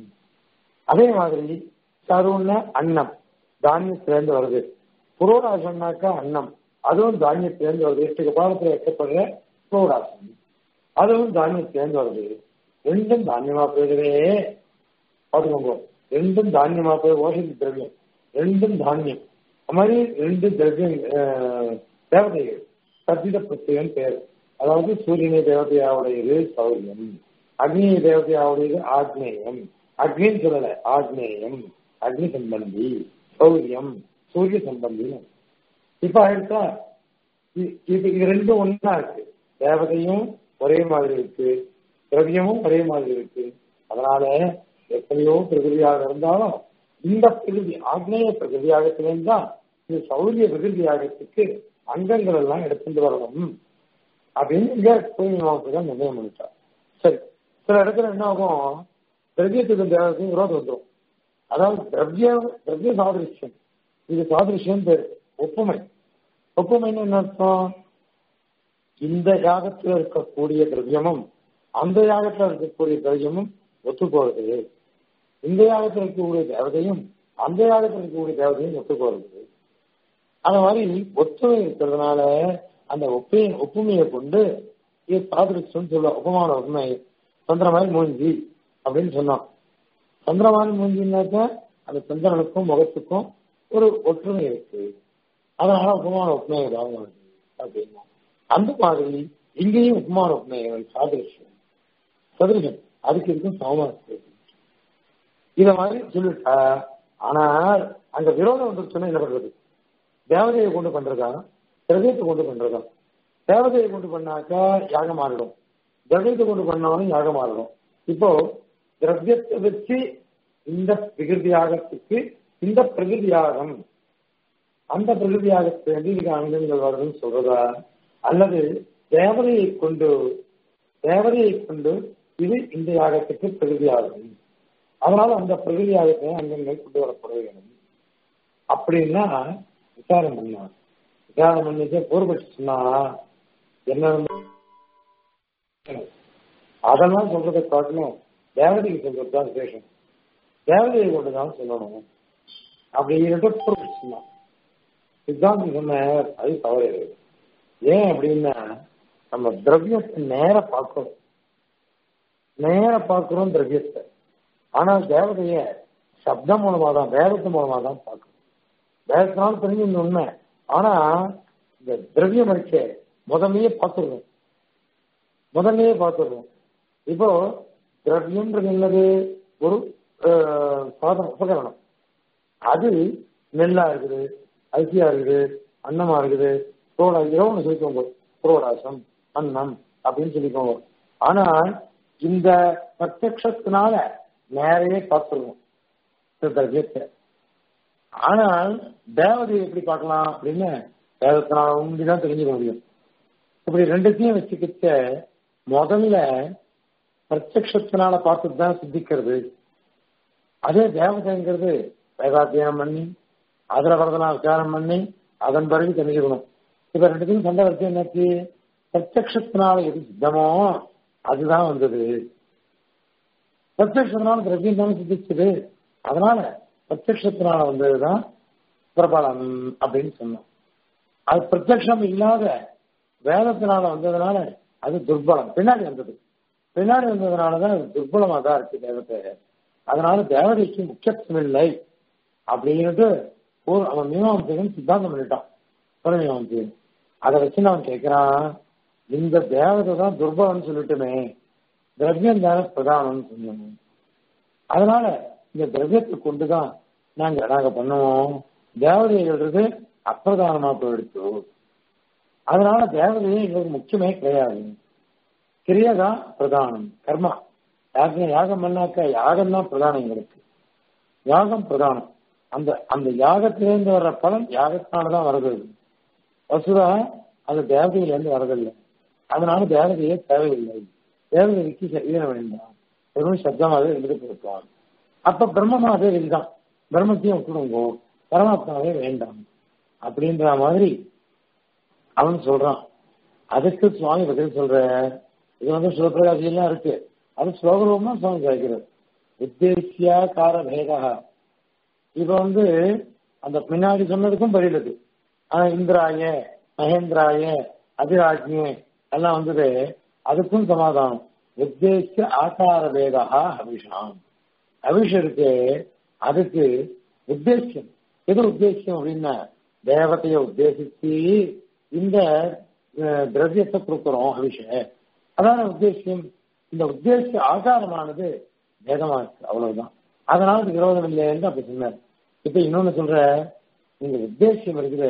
அதே மாதிரி சருன்னா அன்னம் தானியத்திலேருந்து வருது புரோடாசம்னாக்கா அன்னம் அதுவும் தானியத்திலேருந்து வருது எட்டு கபாலத்தில் வைக்கப்படுற புரோடாசம் அதுவும் தானியத்திலேருந்து வருது ரெண்டும் தானியமா போயிடுதே பார்த்துக்கோங்க ரெண்டும் தானியமா போய் ஓசதி திரவியம் ரெண்டும் தானியம் அது மாதிரி ரெண்டு திரவியம் அஹ், தேவதைகள் சத்தித புத்திரன் பேர் அதாவது சூரியனை தேவதையாவுடையது சௌரியம் அக்னி தேவதையாவுடையது ஆக்னேயம் அக்னின்னு சொல்லல ஆக்னேயம் அக்னி சம்பந்தி சௌரியம் சூரிய சம்பந்தி இப்ப ஆயிடுச்சா இ- இது இது ரெண்டும் ஒண்ணா இருக்கு தேவதையும் ஒரே மாதிரி இருக்கு திரவியமும் ஒரே மாதிரி இருக்கு அதனால எத்தனையோ பிரகிருதியாக இருந்தாலும் இந்த பிரகிருதி ஆக்னேய பிரகிருதியாகத்திலேருந்து தான் இந்த சௌரிய பிரகிருதியாகத்துக்கு அங்கங்கள் எல்லாம் எடுத்துட்டு வரணும் அப்படின்னு இங்க கோயில் மாவட்டத்தில் நிர்ணயம் பண்ணிட்டார் சரி சில இடத்துல என்ன ஆகும் திரவியத்துக்கும் தேவதைக்கும் விரோதம் வந்துடும் அதாவது திரவிய திரவிய சாதிருஷ்யம் இது சாதிருஷ்யம் பேரு ஒப்புமை ஒப்புமைன்னு என்ன அர்த்தம் இந்த யாகத்தில் இருக்கக்கூடிய திரவியமும் அந்த யாகத்தில் இருக்கக்கூடிய திரவியமும் ஒத்து போறது இந்த யாகத்தில் இருக்கக்கூடிய தேவதையும் அந்த யாகத்தில் இருக்கக்கூடிய தேவதையும் ஒத்து போறது அந்த மாதிரி ஒத்துமை இருக்கிறதுனால அந்த ஒப்பை ஒப்புமையை கொண்டு இது சாதிருஷ்யம் சொல்ல உபமான உண்மை சந்திரமாய் மூஞ்சி அப்படின்னு சொன்னோம் சந்திரமான மூஞ்சின்னாக்கா அந்த சந்திரனுக்கும் முகத்துக்கும் ஒரு ஒற்றுமை இருக்கு அதனால உபமான உண்மை ஏதாவது வருது அப்படின்னா அந்த மாதிரி இங்கேயும் உபமான உண்மைகள் சாதிருஷ்யம் சதுரியம் அதுக்கு இருக்கும் சமமாக இத மாதிரி சொல்லிட்டா ஆனால் அங்க விரோதம் வந்துருச்சுன்னா என்ன பண்றது தேவதையை கொண்டு பண்றதா திரவியத்தை கொண்டு பண்றதா தேவதையை கொண்டு பண்ணாக்கா யாகம் மாறிடும் திரவியத்தை கொண்டு பண்ணவனும் யாகமா இருக்கும் இப்போ திரவியத்தை வச்சு இந்த பிரகிருதி யாகத்துக்கு இந்த பிரகிருதி யாகம் அந்த பிரகிருதி யாகத்தை வந்து இதுக்கு அங்கங்கள் வருதுன்னு சொல்றதா அல்லது தேவதையை கொண்டு தேவதையை கொண்டு இது இந்த யாகத்துக்கு பிரகிருதி யாகம் அதனால அந்த பிரகிருதி யாகத்தை அங்கங்கள் கொண்டு வரப்பட வேண்டும் அப்படின்னா விசாரம் பண்ணலாம் விசாரம் பண்ணிட்டு பூர்வபட்சி சொன்னா என்ன அதெல்லாம் சொல்றதை காட்டிலும் தேவதைக்கு சொல்றது தான் விசேஷம் தேவதையை கொண்டுதான் சொல்லணும் அப்படின்ட்டு பூர்வபட்சி சொன்னான் சித்தாந்தம் சொன்ன அது தவறு ஏன் அப்படின்னா நம்ம திரவியத்தை நேர பார்க்கணும் நேர பார்க்கிறோம் திரவியத்தை ஆனா தேவதைய சப்தம் மூலமா தான் வேதத்து மூலமா தான் பார்க்கணும் வேதத்தினால தெரிஞ்சு இந்த உண்மை ஆனா இந்த திரவியம் இருக்கே முதல்லயே பார்த்துருவோம் முதல்லயே பார்த்துருவோம் இப்போ திரவியம்ன்றது என்னது ஒரு சாதனம் உபகரணம் அது நெல்லா இருக்குது அரிசியா இருக்குது அன்னமா இருக்குது புரோடா ஏதோ ஒன்று சொல்லிக்கோங்க புரோடாசம் அன்னம் அப்படின்னு சொல்லிக்கோங்க ஆனால் இந்த பிரத்யக்ஷத்தினால நேரையே பார்த்துருவோம் திரவியத்தை ஆனால் தேவதையை எப்படி பார்க்கலாம் அப்படின்னு வேதத்தினால உண்டிதான் தெரிஞ்சுக்க முடியும் இப்படி ரெண்டுத்தையும் வச்சுக்கிட்ட முதல்ல பிரத்யக்ஷத்தினால பார்த்துட்டு தான் சித்திக்கிறது அதே தேவதைங்கிறது வேதாத்தியானம் பண்ணி அதுல வரதெல்லாம் விசாரம் பண்ணி அதன் பிறகு தெரிஞ்சுக்கணும் இப்ப ரெண்டுத்தையும் சண்டை வச்சு என்னாச்சு பிரத்யக்ஷத்தினால எது சித்தமோ அதுதான் வந்தது பிரத்யக்ஷத்தினால திரவியம் தானே சித்திச்சது அதனால பிரத்யக்ஷத்தினால வந்ததுதான் பிரபலம் அப்படின்னு சொன்னோம் அது பிரத்யக்ஷம் இல்லாத வேதத்தினால வந்ததுனால அது துர்பலம் பின்னாடி வந்தது பின்னாடி வந்ததுனாலதான் அது துர்பலமா தான் இருக்கு தேவத்தை அதனால தேவதைக்கு முக்கியத்துவம் இல்லை அப்படின்ட்டு ஒரு அவன் மீமாம்சகன் சித்தாந்தம் பண்ணிட்டான் புறமீமாம்சகன் அதை வச்சு அவன் கேட்கிறான் இந்த தேவதை தான் துர்பலம்னு சொல்லிட்டுமே திரவியம் தானே பிரதானம்னு சொன்னோம் அதனால இந்த திரவியத்தை கொண்டுதான் நாங்க நாங்க பண்ணுவோம் தேவதைகள்ன்றது அப்பிரதானமா போயிடுச்சு அதனால தேவதையே எங்களுக்கு முக்கியமே கிடையாது கிரியதான் பிரதானம் கர்மா யாகம் யாகம் பண்ணாக்க யாகம் தான் பிரதானம் எங்களுக்கு யாகம் பிரதானம் அந்த அந்த யாகத்திலேருந்து வர்ற பலன் யாகத்தினாலதான் வருது வசுதா அது தேவதையிலேருந்து வரதில்லை அதனால தேவதையே தேவையில்லை தேவதைக்கு சரீரம் வேண்டாம் வெறும் சப்தமாகவே இருந்துட்டு இருப்பார் அப்ப பிரம்மமாகவே இதுதான் பிரம்மத்தையும் விட்டுடுங்கோ பரமாத்மாவே வேண்டாம் அப்படின்ற மாதிரி அவன் சொல்றான் அதுக்கு சுவாமி பதில் சொல்ற இது வந்து சிவபிரகாசி எல்லாம் இருக்கு அது ஸ்லோகரூபமா சுவாமி கேட்கிறார் உத்தேசியாக்கார பேதா இப்ப வந்து அந்த முன்னாடி சொன்னதுக்கும் பதில் இருக்கு ஆனா இந்திராய மகேந்திராய அதிராஜ்யே எல்லாம் வந்தது அதுக்கும் சமாதானம் உத்தேசிய ஆகார பேதா அபிஷாம் அபிஷம் இருக்கு அதுக்கு உத்தேசியம் எது உத்தேசியம் அப்படின்னா தேவதைய உத்தேசிச்சு இந்த திரவியத்தை கொடுக்கிறோம் அபிஷ அதான உத்தேசியம் இந்த உத்தேசிய ஆகாரமானது வேதமா இருக்கு அவ்வளவுதான் அதனால அது விரோதம் இல்லைன்னு அப்படி சொன்னார் இப்ப இன்னொன்னு சொல்ற இந்த உத்தேசியம் இருக்குது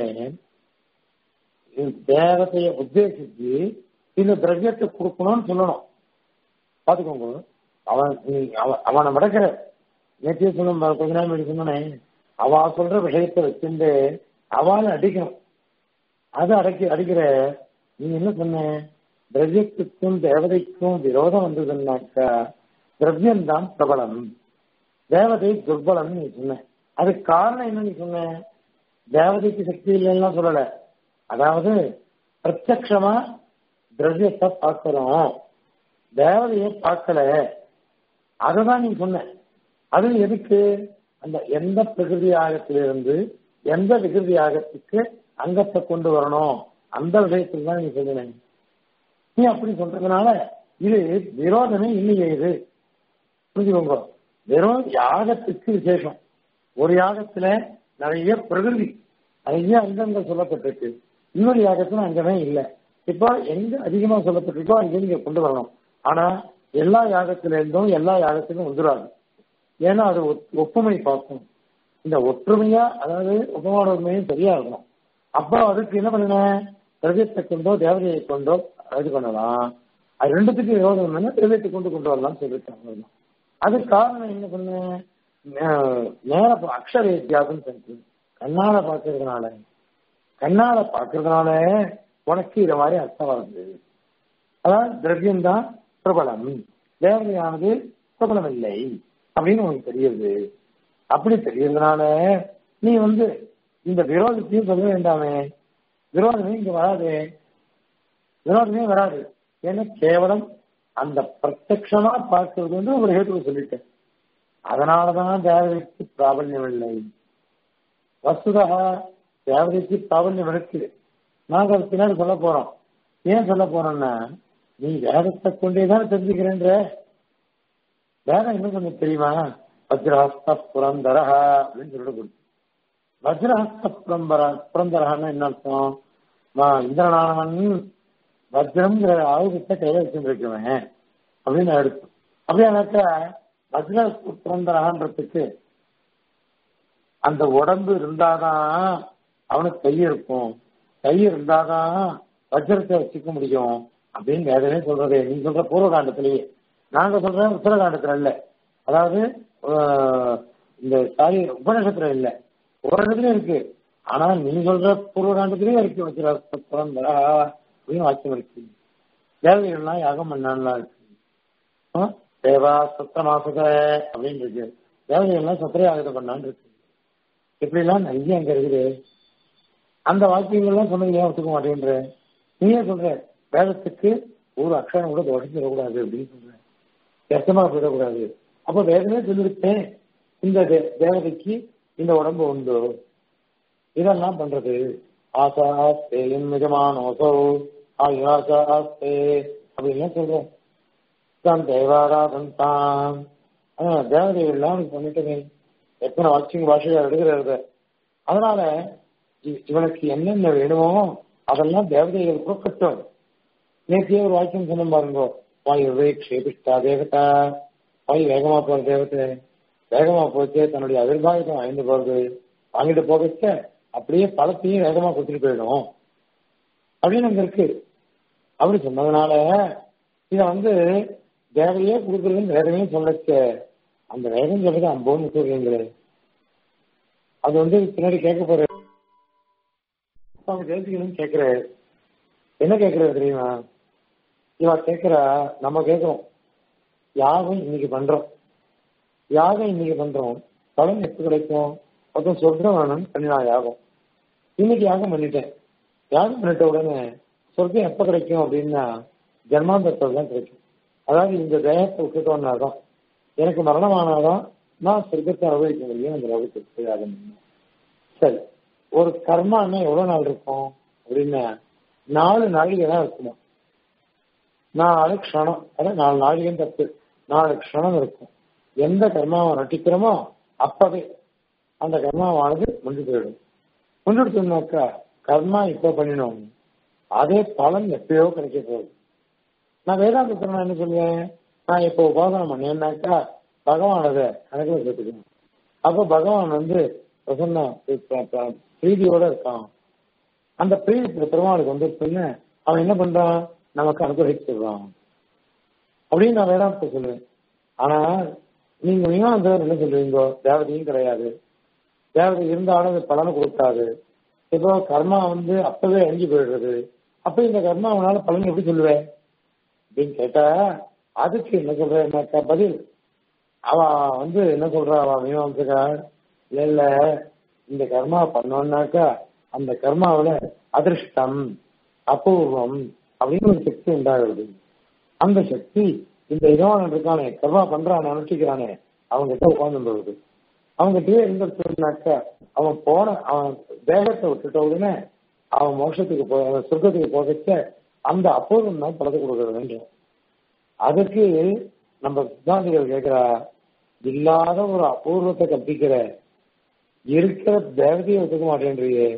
தேவதைய உத்தேசிச்சு இந்த திரவியத்தை கொடுக்கணும்னு சொல்லணும் பாத்துக்கோங்க அவன் அவனை மடக்கிற நேற்றைய சொன்ன கொஞ்ச நேரம் முன்னாடி சொன்னேன் அவ சொல்ற விஷயத்தை வச்சுட்டு அவளை அடிக்கணும் அதை அடக்கி அடிக்கிற நீ என்ன சொன்ன திரவியத்துக்கும் தேவதைக்கும் விரோதம் வந்ததுன்னாக்கா திரவியம் தான் பிரபலம் தேவதை துர்பலம் நீ சொன்ன அதுக்கு காரணம் என்ன நீ சொன்ன தேவதைக்கு சக்தி இல்லைன்னா சொல்லல அதாவது பிரத்யக்ஷமா திரவியத்தை பார்க்கிறோம் தேவதையை பார்க்கல அததான் நீ சொன்ன அது எதுக்கு அந்த எந்த பிரகிருதி ஆகத்திலிருந்து எந்த விகிருதி ஆகத்துக்கு அங்கத்தை கொண்டு வரணும் அந்த விஷயத்தில் தான் நீ சொல்லுனேன் நீ அப்படி சொல்றதுனால இது விரோதமே இல்லையே இது புரிஞ்சுக்கோங்க வெறும் யாகத்துக்கு விசேஷம் ஒரு யாகத்துல நிறைய பிரகிருதி நிறைய அங்கங்கள் சொல்லப்பட்டிருக்கு இன்னொரு யாகத்துல அங்கமே இல்லை இப்போ எங்க அதிகமா சொல்லப்பட்டிருக்கோ அங்கே நீங்க கொண்டு வரணும் ஆனா எல்லா யாகத்தில இருந்தும் எல்லா யாகத்திலும் வந்துடாது ஏன்னா அது ஒப்புமை பார்க்கும் இந்த ஒற்றுமையா அதாவது உபமான உண்மையும் சரியா இருக்கணும் அப்போ அதுக்கு என்ன பண்ணணும் திரவியத்தை கொண்டோ தேவதையை கொண்டோ இது பண்ணலாம் அது ரெண்டுத்துக்கு விரோதம் என்னன்னா திரவியத்தை கொண்டு கொண்டு வரலாம்னு சொல்லியிருக்காங்க அது காரணம் என்ன பண்ண நேர அக்ஷர வித்தியாசம் செஞ்சு கண்ணால பாக்குறதுனால கண்ணால பாக்குறதுனால உனக்கு இத மாதிரி அர்த்தம் வருது அதாவது திரவியம் தான் பிரபலம் தேவதையானது பிரபலம் இல்லை அப்படின்னு உனக்கு தெரியுது அப்படி தெரியறதுனால நீ வந்து இந்த விரோதத்தையும் சொல்ல வேண்டாமே விரோதமே இங்க வராது விரோதமே வராது ஏன்னா கேவலம் அந்த பிரத்யமா பார்க்கறது வந்து ஒரு ஹேத்துவை சொல்லிட்டேன் அதனாலதான் தேவதைக்கு பிராபல்யம் இல்லை வசுதா தேவதைக்கு பிராபல்யம் இருக்கு நாங்க அது பின்னாடி சொல்ல போறோம் ஏன் சொல்ல போறோம்னா நீ வேதத்தை கொண்டே தான் தெரிஞ்சுக்கிறேன்ற வேதம் என்ன கொஞ்சம் தெரியுமா வஜ்ரஹஸ்த புரந்தர அப்படின்னு சொல்லிட்டு கொடுத்து வஜ்ரஹஸ்த புரம்பர புரந்தரன்னு என்ன அர்த்தம் இந்திரநாதன் வஜ்ரம்ங்கிற ஆயுதத்தை கையில வச்சுருக்கவன் அப்படின்னு எடுத்து அப்படியானாக்கா வஜ்ர புரந்தரன்றதுக்கு அந்த உடம்பு இருந்தாதான் அவனுக்கு கை இருக்கும் கை இருந்தாதான் வஜ்ரத்தை வச்சுக்க முடியும் அப்படின்னு வேதமே சொல்றது நீங்க சொல்ற பூர்வகாண்டத்திலேயே நாங்க சொல்றேன் உத்தரகாண்டத்துல இல்ல அதாவது இந்த சாரி உபநிஷத்துல இல்ல ஒரு இடத்துலயும் இருக்கு ஆனா நீ சொல்ற பூர்வகாண்டத்திலயும் இருக்கு வஜ்ர புரந்தரா அப்படின்னு வாக்கியம் இருக்கு தேவதைகள்லாம் யாகம் பண்ணான்லாம் இருக்கு தேவா சத்திர மாசத அப்படின்னு இருக்கு தேவதைகள்லாம் சத்திர யாகத்தை பண்ணான்னு இருக்கு இப்படி எல்லாம் நிறைய அங்க இருக்குது அந்த வாக்கியங்கள்லாம் சொன்னீங்க ஒத்துக்க மாட்டேன்ற நீயே சொல்ற வேதத்துக்கு ஒரு அக்ஷரம் கூட உடஞ்சிடக்கூடாது அப்படின்னு சொல்ற கஷ்டமா போயிடக்கூடாது அப்ப வேதமே சொல்லிருப்பேன் இந்த தேவதைக்கு இந்த உடம்பு உண்டு இதெல்லாம் பண்றது ஆசாஸ்தே என் மிதமானோசோ ஆயாசாஸ்தே அப்படின்னு சொல்றோம் தான் தேவாராதன் தான் தேவதைகள்லாம் பண்ணிட்டேன் எத்தனை வாட்சிங் பாஷையா எடுக்கிறது அதனால இவனுக்கு என்னென்ன வேணுமோ அதெல்லாம் தேவதைகள் கொடுக்கட்டும் நேற்றையே ஒரு வாக்கியம் சொன்ன பாருங்க வாயு க்ஷேபிஷ்டா தேவதா வாயு வேகமா போற தேவத்தை வேகமா போச்சு தன்னுடைய அவிர்வாகத்தை வாங்கிட்டு போறது வாங்கிட்டு போகச்ச அப்படியே பழத்தையும் வேகமா கொடுத்துட்டு போயிடும் அப்படின்னு அங்க இருக்கு அப்படி சொன்னதுனால இத வந்து தேவையே கொடுக்குறதுன்னு வேகமே சொல்லச்ச அந்த வேகம் சொல்றது அம்போன்னு சொல்றீங்களே அது வந்து பின்னாடி கேட்க போற அவங்க தெரிஞ்சுக்கணும்னு கேட்கிற என்ன கேட்கறது தெரியுமா இவ கேட்கிறா நம்ம கேட்கிறோம் யாகம் இன்னைக்கு பண்றோம் யாகம் இன்னைக்கு பண்றோம் பலன் எப்ப கிடைக்கும் ஒருத்தன் சொர்க்கம் வேணும்னு பண்ணினா யாகம் இன்னைக்கு யாகம் பண்ணிட்டேன் யாகம் பண்ணிட்ட உடனே சொர்க்கம் எப்ப கிடைக்கும் அப்படின்னா ஜென்மாந்தத்தில் தான் கிடைக்கும் அதாவது இந்த தேகத்தை விட்டுட்டோம்னா தான் எனக்கு மரணமானாதான் நான் சொர்க்கத்தை அனுபவிக்க முடியும் அந்த லோகத்துக்கு யாகம் சரி ஒரு கர்மான்னா எவ்வளவு நாள் இருக்கும் அப்படின்னா நாலு நாழிகை தான் இருக்குமா நாலு க்ஷணம் அதாவது நாலு நாழிகைன்னு தப்பு நாலு க்ஷணம் இருக்கும் எந்த கர்மாவை நட்டிக்கிறோமோ அப்பவே அந்த கர்மாவானது முடிஞ்சு போயிடும் முடிஞ்சுடுச்சோம்னாக்கா கர்மா இப்ப பண்ணினோம் அதே பலன் எப்பயோ கிடைக்க போகுது நான் வேதாந்தத்தில் நான் என்ன சொல்லுவேன் நான் இப்போ உபாசனம் பண்ணேன்னாக்கா பகவான் அதை கணக்கில் சேர்த்துக்கணும் அப்போ பகவான் வந்து பிரசன்னா பிரீதியோட இருக்கான் அந்த பிரீதி பெருமாளுக்கு வந்து பின்ன அவன் என்ன பண்றான் நமக்கு அனுகிரகிச்சிடுறான் அப்படின்னு நான் வேதாந்த சொல்லுவேன் ஆனா நீங்க மீனாந்தர் என்ன சொல்றீங்க தேவதையும் கிடையாது தேவதை இருந்தாலும் அது பலனை கொடுக்காது இப்போ கர்மா வந்து அப்பவே அழிஞ்சு போயிடுறது அப்ப இந்த கர்மா அவனால பலன் எப்படி சொல்லுவேன் அப்படின்னு கேட்டா அதுக்கு என்ன சொல்ற பதில் அவ வந்து என்ன சொல்றா அவ மீமாம்சக்கார் இல்ல இல்ல இந்த கர்மா பண்ணோம்னாக்கா அந்த கர்மாவில அதிர்ஷ்டம் அபூர்வம் அப்படின்னு ஒரு சக்தி உண்டாகுது அந்த சக்தி இந்த இதவான் இருக்கானே கர்மா பண்றானே அனுஷ்டிக்கிறானே அவங்க கிட்ட உட்கார்ந்து வருது அவங்க கிட்டே இருந்துச்சுனாக்கா அவன் போன அவன் தேகத்தை விட்டுட்ட உடனே அவன் மோட்சத்துக்கு போ சொர்க்கத்துக்கு போகச்ச அந்த அபூர்வம் தான் படத்தை கொடுக்கறது அதுக்கு நம்ம சித்தாந்திகள் கேட்கிறா இல்லாத ஒரு அபூர்வத்தை கற்பிக்கிற இருக்கிற தேவதையை ஒத்துக்க மாட்டேன்றியே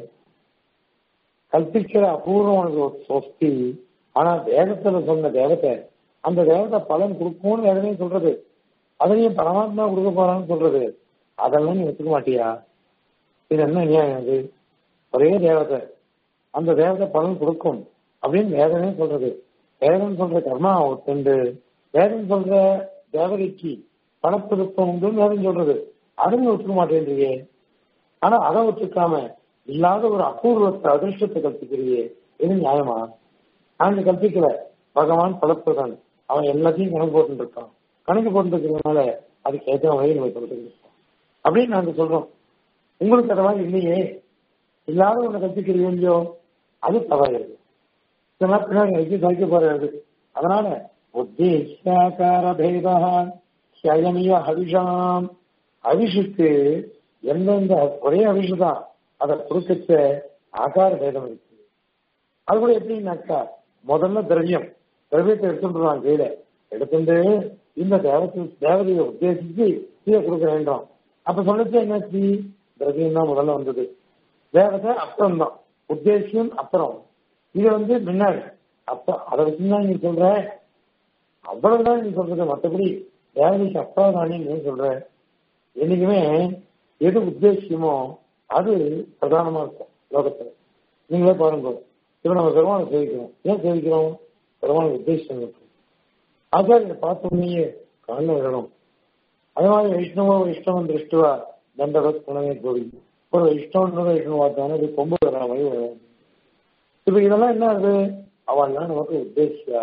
கல்பிக்கிற அபூர்வம் உனக்கு ஒரு சொஸ்தி ஆனா வேதத்துல சொன்ன தேவத்தை அந்த தேவத்தை பலன் கொடுக்கும்னு வேதமே சொல்றது அதையும் பரமாத்மா கொடுக்க போறான்னு சொல்றது அதெல்லாம் நீ ஒத்துக்க மாட்டியா இது என்ன நியாயம் அது ஒரே தேவதை அந்த தேவதை பலன் கொடுக்கும் அப்படின்னு வேதமே சொல்றது வேதம் சொல்ற கர்மா ஒத்துண்டு வேதம் சொல்ற தேவதைக்கு பணத்திருத்தம் உண்டு வேதம் சொல்றது அதுவும் ஒத்துக்க மாட்டேன்றியே ஆனா அதை ஒத்துக்காம இல்லாத ஒரு அபூர்வத்தை அதிர்ஷ்டத்தை கற்பிக்கிறியே இது நியாயமா நான் கற்பிக்கல பகவான் பலப்புதான் அவன் எல்லாத்தையும் கணக்கு போட்டு இருக்கான் கணக்கு போட்டு இருக்கிறதுனால அதுக்கு ஏற்ற வகையில் நம்ம சொல்றது அப்படின்னு நாங்க சொல்றோம் உங்களுக்கு அந்த மாதிரி இல்லையே இல்லாத ஒண்ணு கற்பிக்கிறீங்க இல்லையோ அது தவறாது இதெல்லாம் பின்னாடி வைக்க சாய்க்க போறது அதனால உத்தேசாக்கார பேதா ஹயமிய ஹவிஷாம் அவிஷுக்கு எந்தெந்த ஒரே அவிஷு தான் அதை குறுக்கச்ச ஆகார பேதம் இருக்கு அது கூட எப்படின்னாக்கா முதல்ல திரவியம் திரவியத்தை எடுத்துட்டுறான் கையில எடுத்துட்டு இந்த தேவத்தை தேவதையை உத்தேசிச்சு கீழே கொடுக்க வேண்டாம் அப்ப சொல்லிச்சு என்னாச்சு திரவியம் தான் முதல்ல வந்தது தேவதை அப்புறம் தான் உத்தேசியம் அப்புறம் இது வந்து முன்னாடி அப்ப அதை வச்சுதான் நீ சொல்ற அவ்வளவுதான் நீ சொல்றது மற்றபடி தேவதைக்கு அப்புறம் தானே நீ சொல்ற என்னைக்குமே எது உத்தேசியமோ அது பிரதானமா இருக்கும் லோகத்துல நீங்களே பாருங்க இப்ப நம்ம பெருமானை சேவிக்கிறோம் ஏன் சேவிக்கிறோம் பெருமான உத்தேசம் இருக்கு ஆச்சாரிய பார்த்தோன்னே காலில் விழணும் அதே மாதிரி வைஷ்ணவோ வைஷ்ணவன் திருஷ்டுவா தண்டவத் புனமே கோவி ஒரு வைஷ்ணவன் வைஷ்ணவ பார்த்தானே இது கொம்பு வர மாதிரி வரும் இப்ப இதெல்லாம் என்ன அது அவள்லாம் நமக்கு உத்தேசியா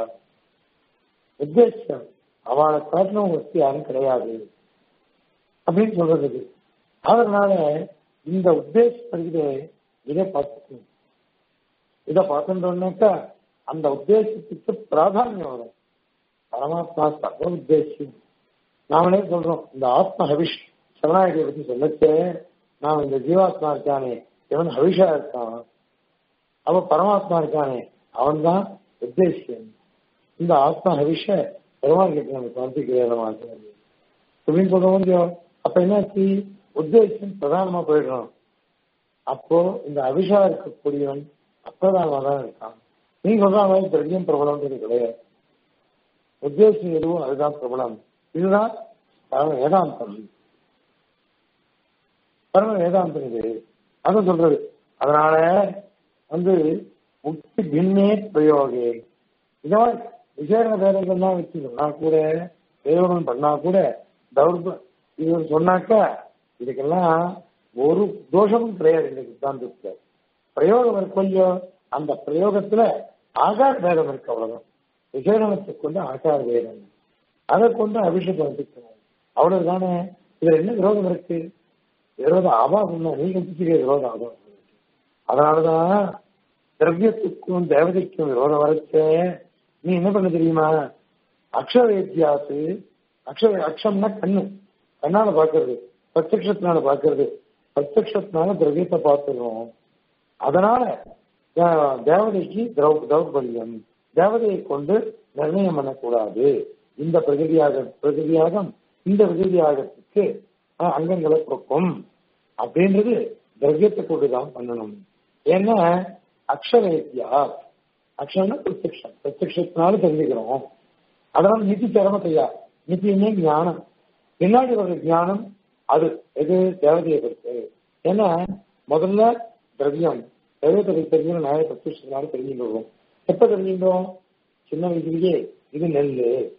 உத்தேசம் அவளை காட்டிலும் வசதி யாரும் கிடையாது அப்படின்னு சொல்றதுக்கு அதனால இந்த உத்தேசத்துக்கு இதை பார்த்துக்கணும் இதை பார்த்துட்டோம்னாக்கா அந்த உத்தேசத்துக்கு பிராதானியம் வரும் பரமாத்மா சர்வ உத்தேசியம் நாமளே சொல்றோம் இந்த ஆத்ம ஹவிஷ் சரணாகியை பத்தி சொல்லச்சே நாம் இந்த ஜீவாத்மா இருக்கானே இவன் ஹவிஷா இருக்கான் அவ பரமாத்மா இருக்கானே அவன் தான் உத்தேசியம் இந்த ஆத்மா ஹவிஷ பெருமாள் கிட்ட நம்ம சமர்ப்பிக்கிறேன் அப்படின்னு சொல்ல முடியும் அப்ப என்னாச்சு உத்தேசம் பிரதானமா போயிடுறோம் அப்போ இந்த அபிஷா இருக்கக்கூடியவன் அப்பிரதானமா தான் இருக்கான் நீங்க சொல்ற மாதிரி திரவியம் பிரபலம்ன்றது கிடையாது உத்தேசம் எதுவும் அதுதான் பிரபலம் இதுதான் பரம வேதாந்தம் பரம வேதாந்தம் இது அதான் சொல்றது அதனால வந்து முக்தி பின்னே பிரயோகே இந்த மாதிரி விசேஷ வேதங்கள்லாம் வச்சு சொன்னா கூட பிரயோகம் பண்ணா கூட தௌர்ப இது சொன்னாக்கா இதுக்கெல்லாம் ஒரு தோஷமும் கிடையாது இந்த சித்தாந்தத்துல பிரயோகம் இருக்கு கொஞ்சம் அந்த பிரயோகத்துல ஆகார வேதம் இருக்கு அவ்வளவுதான் விசேஷனத்தை கொண்டு ஆகார வேதம் அதை கொண்டு அபிஷேகம் வச்சுக்கணும் அவ்வளவுதானே இதுல என்ன விரோதம் இருக்கு விரோதம் ஆபாசம் தான் நீங்க வச்சுக்க விரோதம் ஆபாசம் அதனாலதான் திரவியத்துக்கும் தேவதைக்கும் விரோதம் வரைச்ச நீ என்ன பண்ண தெரியுமா அக்ஷவேத்தியாத்து அக்ஷ அக்ஷம்னா கண்ணு கண்ணால பாக்குறது பிரத்யக்ஷத்தினால பாக்குறது பிரத்யக்ஷத்தினால திரவியத்தை பார்த்துடுறோம் அதனால தேவதைக்கு தௌர்பல்யம் தேவதையை கொண்டு நிர்ணயம் பண்ணக்கூடாது இந்த பிரகதியாக பிரகதியாகம் இந்த பிரகதியாகத்துக்கு அங்கங்களை கொடுக்கும் அப்படின்றது திரவியத்தை கொண்டுதான் பண்ணணும் ஏன்னா அக்ஷரேத்தியா அக்ஷரம்னா பிரத்யக்ஷம் பிரத்யக்ஷத்தினால தெரிஞ்சுக்கிறோம் அதனால நிதி திறமத்தையா நித்தியமே ஞானம் பின்னாடி வர ஞானம் அது எது தேவதையை பொறுத்து ஏன்னா முதல்ல திரவியம் தெய்வத்தை தெரிஞ்சு நாய பிரத்யனால தெரிஞ்சுக்கிறோம் எப்ப தெரிஞ்சுக்கிறோம் சின்ன வயசுலயே இது நெல்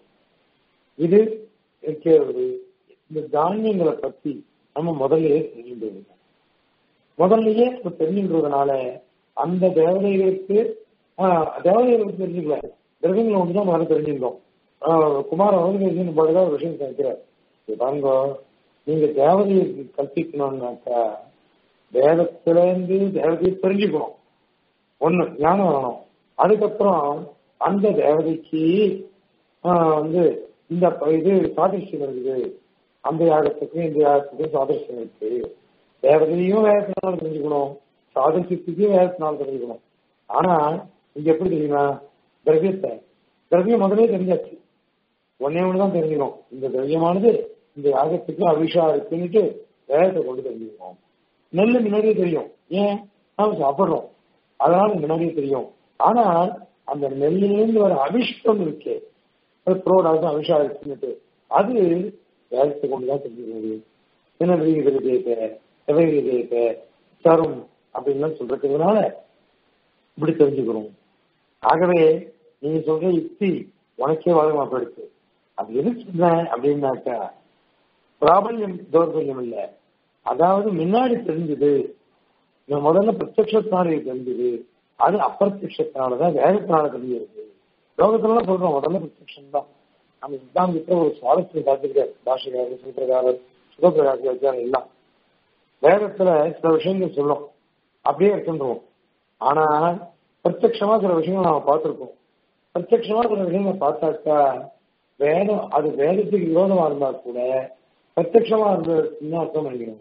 இது கேழ்வு இந்த தானியங்களை பத்தி நம்ம முதல்லயே தெரிஞ்சுக்கிறது முதல்லயே நம்ம தெரிஞ்சுக்கிறதுனால அந்த தேவதைகளுக்கு தேவதைகளுக்கு தெரிஞ்சுக்கல திரவியங்களை ஒன்றுதான் முதல்ல தெரிஞ்சுக்கிறோம் குமார வந்து போலதான் ஒரு விஷயம் கேட்கிறார் பாருங்க நீங்க தேவதையை கற்பிக்கணும்னாக்கா வேதத்துல இருந்து தேவதையை தெரிஞ்சுக்கணும் ஒண்ணு ஞானம் வரணும் அதுக்கப்புறம் அந்த தேவதைக்கு வந்து இந்த இது சாதிஷ்யம் இருக்குது அந்த யாகத்துக்கும் இந்த யாகத்துக்கும் சாதிஷ்யம் இருக்கு தேவதையும் வேதத்தினால தெரிஞ்சுக்கணும் சாதிஷ்யத்துக்கும் வேதத்தினால தெரிஞ்சுக்கணும் ஆனா இங்க எப்படி தெரியுமா திரவியத்தை திரவியம் முதலே தெரிஞ்சாச்சு ஒன்னே ஒண்ணுதான் தெரிஞ்சுக்கணும் இந்த திரவியமானது இந்த யாகத்துக்கு அபிஷா இருக்குன்னுட்டு வேதத்தை கொண்டு தெரிஞ்சுக்கணும் நெல் முன்னாடியே தெரியும் ஏன் நாம சாப்பிடுறோம் அதனால முன்னாடியே தெரியும் ஆனால் அந்த நெல்லிலிருந்து வர அபிஷம் இருக்கு புரோடாக அபிஷா இருக்குன்னுட்டு அது வேதத்தை கொண்டுதான் தெரிஞ்சுக்க முடியும் என்ன விதேக எவைவிதேக சரும் அப்படின்லாம் சொல்றதுனால இப்படி தெரிஞ்சுக்கிறோம் ஆகவே நீங்க சொல்ற யுக்தி உனக்கே வழங்கமா போயிடுச்சு அது எது சொல்றேன் அப்படின்னாக்கா பிராபல்யம் தௌர்பல்யம் இல்ல அதாவது முன்னாடி தெரிஞ்சது இந்த முதல்ல பிரத்யட்சத்தினால இது தெரிஞ்சது அது அப்பிரத்யட்சத்தினாலதான் வேகத்தினால தெரிஞ்சது லோகத்துல சொல்றோம் முதல்ல பிரத்யட்சம் தான் நம்ம சித்தாந்தத்துல ஒரு சுவாரஸ்யம் பார்த்துருக்காரு பாஷகாரர் சூத்திரகாரர் சுகப்பிரகாசியாச்சாரம் எல்லாம் வேதத்துல சில விஷயங்கள் சொல்லும் அப்படியே இருக்கின்றோம் ஆனா பிரத்யட்சமா சில விஷயங்கள் நாம பார்த்திருக்கோம் பிரத்யட்சமா சில விஷயங்கள் பார்த்தாக்கா வேதம் அது வேதத்துக்கு விரோதமா இருந்தா கூட பிரத்யட்சமா இருந்ததுன்னு அர்த்தம் பண்ணிக்கணும்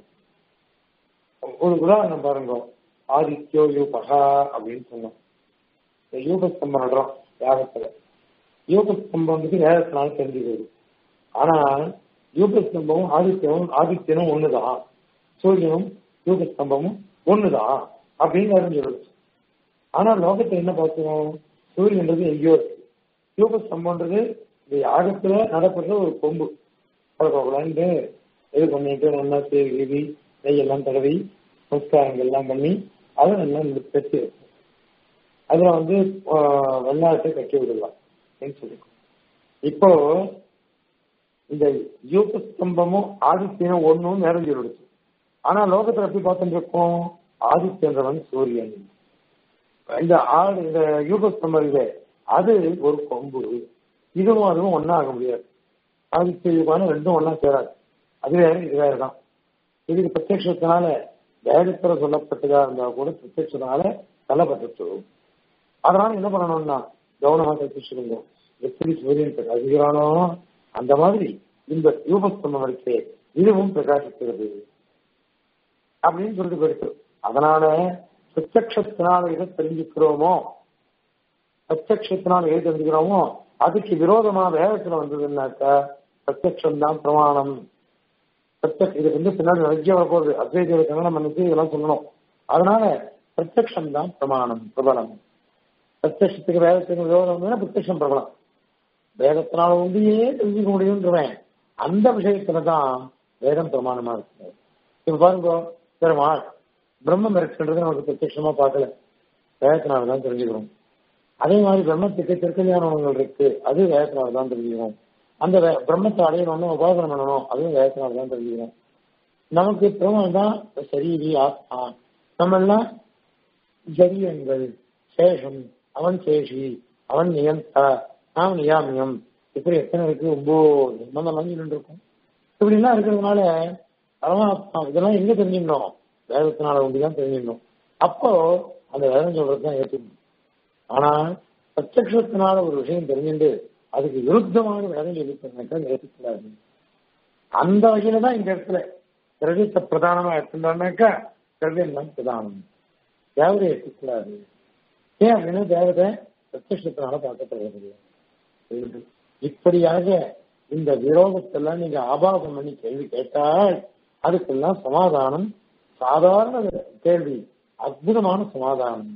ஒரு உதாரணம் பாருங்க ஆதித்யோ யூபகா அப்படின்னு சொன்னோம் இந்த யூபஸ்தம்பம் நடுறோம் யாகத்துல யூபஸ்தம்பம் வந்து வேதத்தினால தெரிஞ்சுக்கிறது ஆனா யூபஸ்தம்பமும் ஆதித்யமும் ஆதித்யனும் ஒண்ணுதான் சூரியனும் யூபஸ்தம்பமும் ஒண்ணுதான் அப்படின்னு அறிஞ்சிடுது ஆனா லோகத்தை என்ன பார்த்தோம் சூரியன்றது எங்கேயோ இருக்கு யூபஸ்தம்பம்ன்றது இந்த யாகத்துல நடப்படுற ஒரு கொம்பு குழந்தை இது பண்ணிட்டு நல்லா சேவி நெய்யெல்லாம் தடவி நமஸ்காரங்கள் எல்லாம் பண்ணி அதை நல்லா பெற்று அதுல வந்து வெள்ளாட்டை கட்டி விடலாம் அப்படின்னு சொல்லிருக்கோம் இப்போ இந்த யூக ஸ்தம்பமும் ஆதித்யனும் ஒன்றும் நிறைஞ்சு விடுச்சு ஆனா லோகத்துல எப்படி பார்த்துட்டு இருக்கோம் ஆதித்யன்றவன் சூரியன் இந்த ஆடு இந்த யூக ஸ்தம்பம் இது அது ஒரு கொம்பு இதுவும் அதுவும் ஒன்னா ஆக முடியாது ஆதித்ய யுகான ரெண்டும் ஒன்னா சேராது அது வேற இது வேற தான் இதுக்கு பிரத்யட்சத்தினால வேதத்துல சொல்லப்பட்டதா இருந்தா கூட பிரத்யட்சத்தினால தள்ளப்பட்டு அதனால என்ன பண்ணணும்னா கவனமா கற்பிச்சுருங்க எப்படி சூரியன் பிரகாசிக்கிறானோ அந்த மாதிரி இந்த யூபஸ்தம்பம் இருக்கு இதுவும் பிரகாசிக்கிறது அப்படின்னு சொல்லிட்டு போயிருக்கு அதனால பிரத்யத்தினால எதை தெரிஞ்சுக்கிறோமோ பிரத்யத்தினால எதை தெரிஞ்சுக்கிறோமோ அதுக்கு விரோதமா வேதத்துல வந்ததுன்னாக்கா பிரத்யக்ஷம் தான் பிரமாணம் பிரத்யக் இதுக்கு வந்து பின்னாடி நிறைய வரப்போகுது அத்வைத கங்கணம் பண்ணிட்டு இதெல்லாம் சொல்லணும் அதனால பிரத்யக்ஷம் தான் பிரமாணம் பிரபலம் பிரத்யத்துக்கு வேதத்துக்கு விரோதம் வந்ததுன்னா பிரத்யக்ஷம் பிரபலம் வேதத்தினால உண்டியே தெரிஞ்சுக்க முடியுன்றவன் அந்த விஷயத்துல தான் வேதம் பிரமாணமா இருக்கு இப்ப பாருங்க பெருமாள் பிரம்மம் இருக்குன்றது நமக்கு பிரத்யட்சமா பார்க்கல வேதத்தினால தான் தெரிஞ்சுக்கிறோம் அதே மாதிரி பிரம்மத்துக்கு திருக்கல்யாணங்கள் இருக்கு அது வேதத்தினால தான் தெரிஞ்சுக்கிறோம் அந்த பிரம்மத்தை அடையணும்னு உபாசனம் பண்ணணும் அதுவும் வேதத்தினால தான் தெரிஞ்சுக்கிறோம் நமக்கு பிரம்மம் தான் சரீரி ஆத்மா நம்ம எல்லாம் ஜரியங்கள் சேஷம் அவன் சேஷி அவன் நியந்தா நாம் நியாமியம் இப்படி எத்தனை இருக்கு ஒன்பது சம்பந்தம் சொல்லிட்டு இருக்கும் இப்படிலாம் இருக்கிறதுனால பரமாத்மா இதெல்லாம் எங்க தெரிஞ்சிடணும் வேதத்தினால ஒன்றுதான் தெரிஞ்சிடணும் அப்போ அந்த வேதம் சொல்றதுதான் ஏற்றுக்கணும் ஆனா பிரத்யத்தினால ஒரு விஷயம் தெரிஞ்சுட்டு அதுக்கு விருத்தமான வேதம் சொல்லிட்டாக்கா ஏற்றுக்கூடாது அந்த வகையில தான் இந்த இடத்துல திரவியத்தை பிரதானமா எடுத்துட்டோம்னாக்கா திரவியம் தான் பிரதானம் தேவதை ஏற்றுக்கூடாது ஏன் அப்படின்னா தேவதை பிரத்யத்தினால பார்க்கப்படுறது இப்படியாக இந்த விரோதத்தெல்லாம் நீங்க ஆபாசம் பண்ணி கேள்வி கேட்டால் அதுக்கெல்லாம் சமாதானம் சாதாரண கேள்வி அற்புதமான சமாதானம்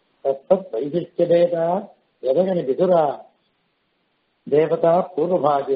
வைசிஷ்டேதா எதகனி விதுரா தேவதா பூர்வபாகே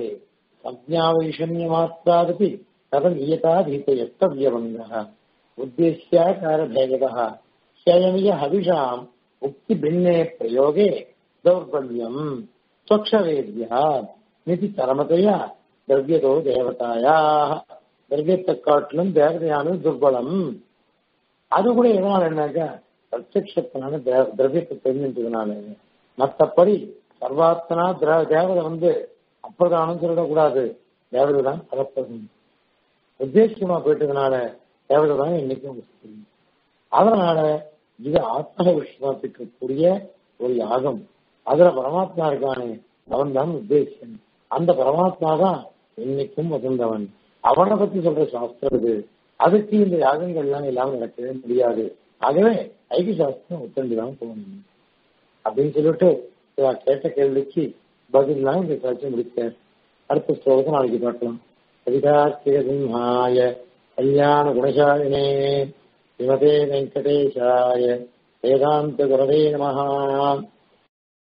சஞ்ஞாவைஷமியமாத்ராதபி தத நியதா தீபயஸ்தவியவங்க உத்தேசியாகாரபேதः ஷயமிய ஹவிஷாம் உக்தி பின்னே பிரயோகே தௌர்பல்யம் ஸ்வக்ஷவேத்யா நிதி தரமதையா திரவியதோ தேவதாயாக திரவியத்தை காட்டிலும் தேவதையானது துர்பலம் அது கூட எதனால என்னக்கா பிரத்யத்தினால திரவியத்தை தெரிஞ்சின்றதுனால மற்றபடி சர்வாத்தனா தேவதை வந்து அப்பிரதானம் சொல்லிடக்கூடாது தேவதை தான் பரப்பதும் உத்தேசமா போயிட்டதுனால தேவதை தான் என்னைக்கும் அதனால இது ஆத்ம விஸ்வாசத்துக்கு கூடிய ஒரு யாகம் அதுல பரமாத்மா இருக்கானே அவன் தான் உத்தேசன் அந்த பரமாத்மா தான் என்னைக்கும் வசந்தவன் அவனை பத்தி சொல்ற சாஸ்திரம் இது அதுக்கு இந்த யாகங்கள்லாம் எல்லாம் நடக்கவே முடியாது ஆகவே ஐக்கிய சாஸ்திரம் ஒத்தண்டிதான் போகணும் அப்படின்னு சொல்லிட்டு கேட்ட கேள்விக்கு பதிலாம் இந்த காட்சி முடிச்சார் அடுத்த ஸ்லோகத்தை நாளைக்கு பார்க்கலாம் கவிதார்த்திக சிம்ஹாய கல்யாண குணசாலினே ஸ்ரீமதே வெங்கடேஷாய வேதாந்த குரவே நமஹா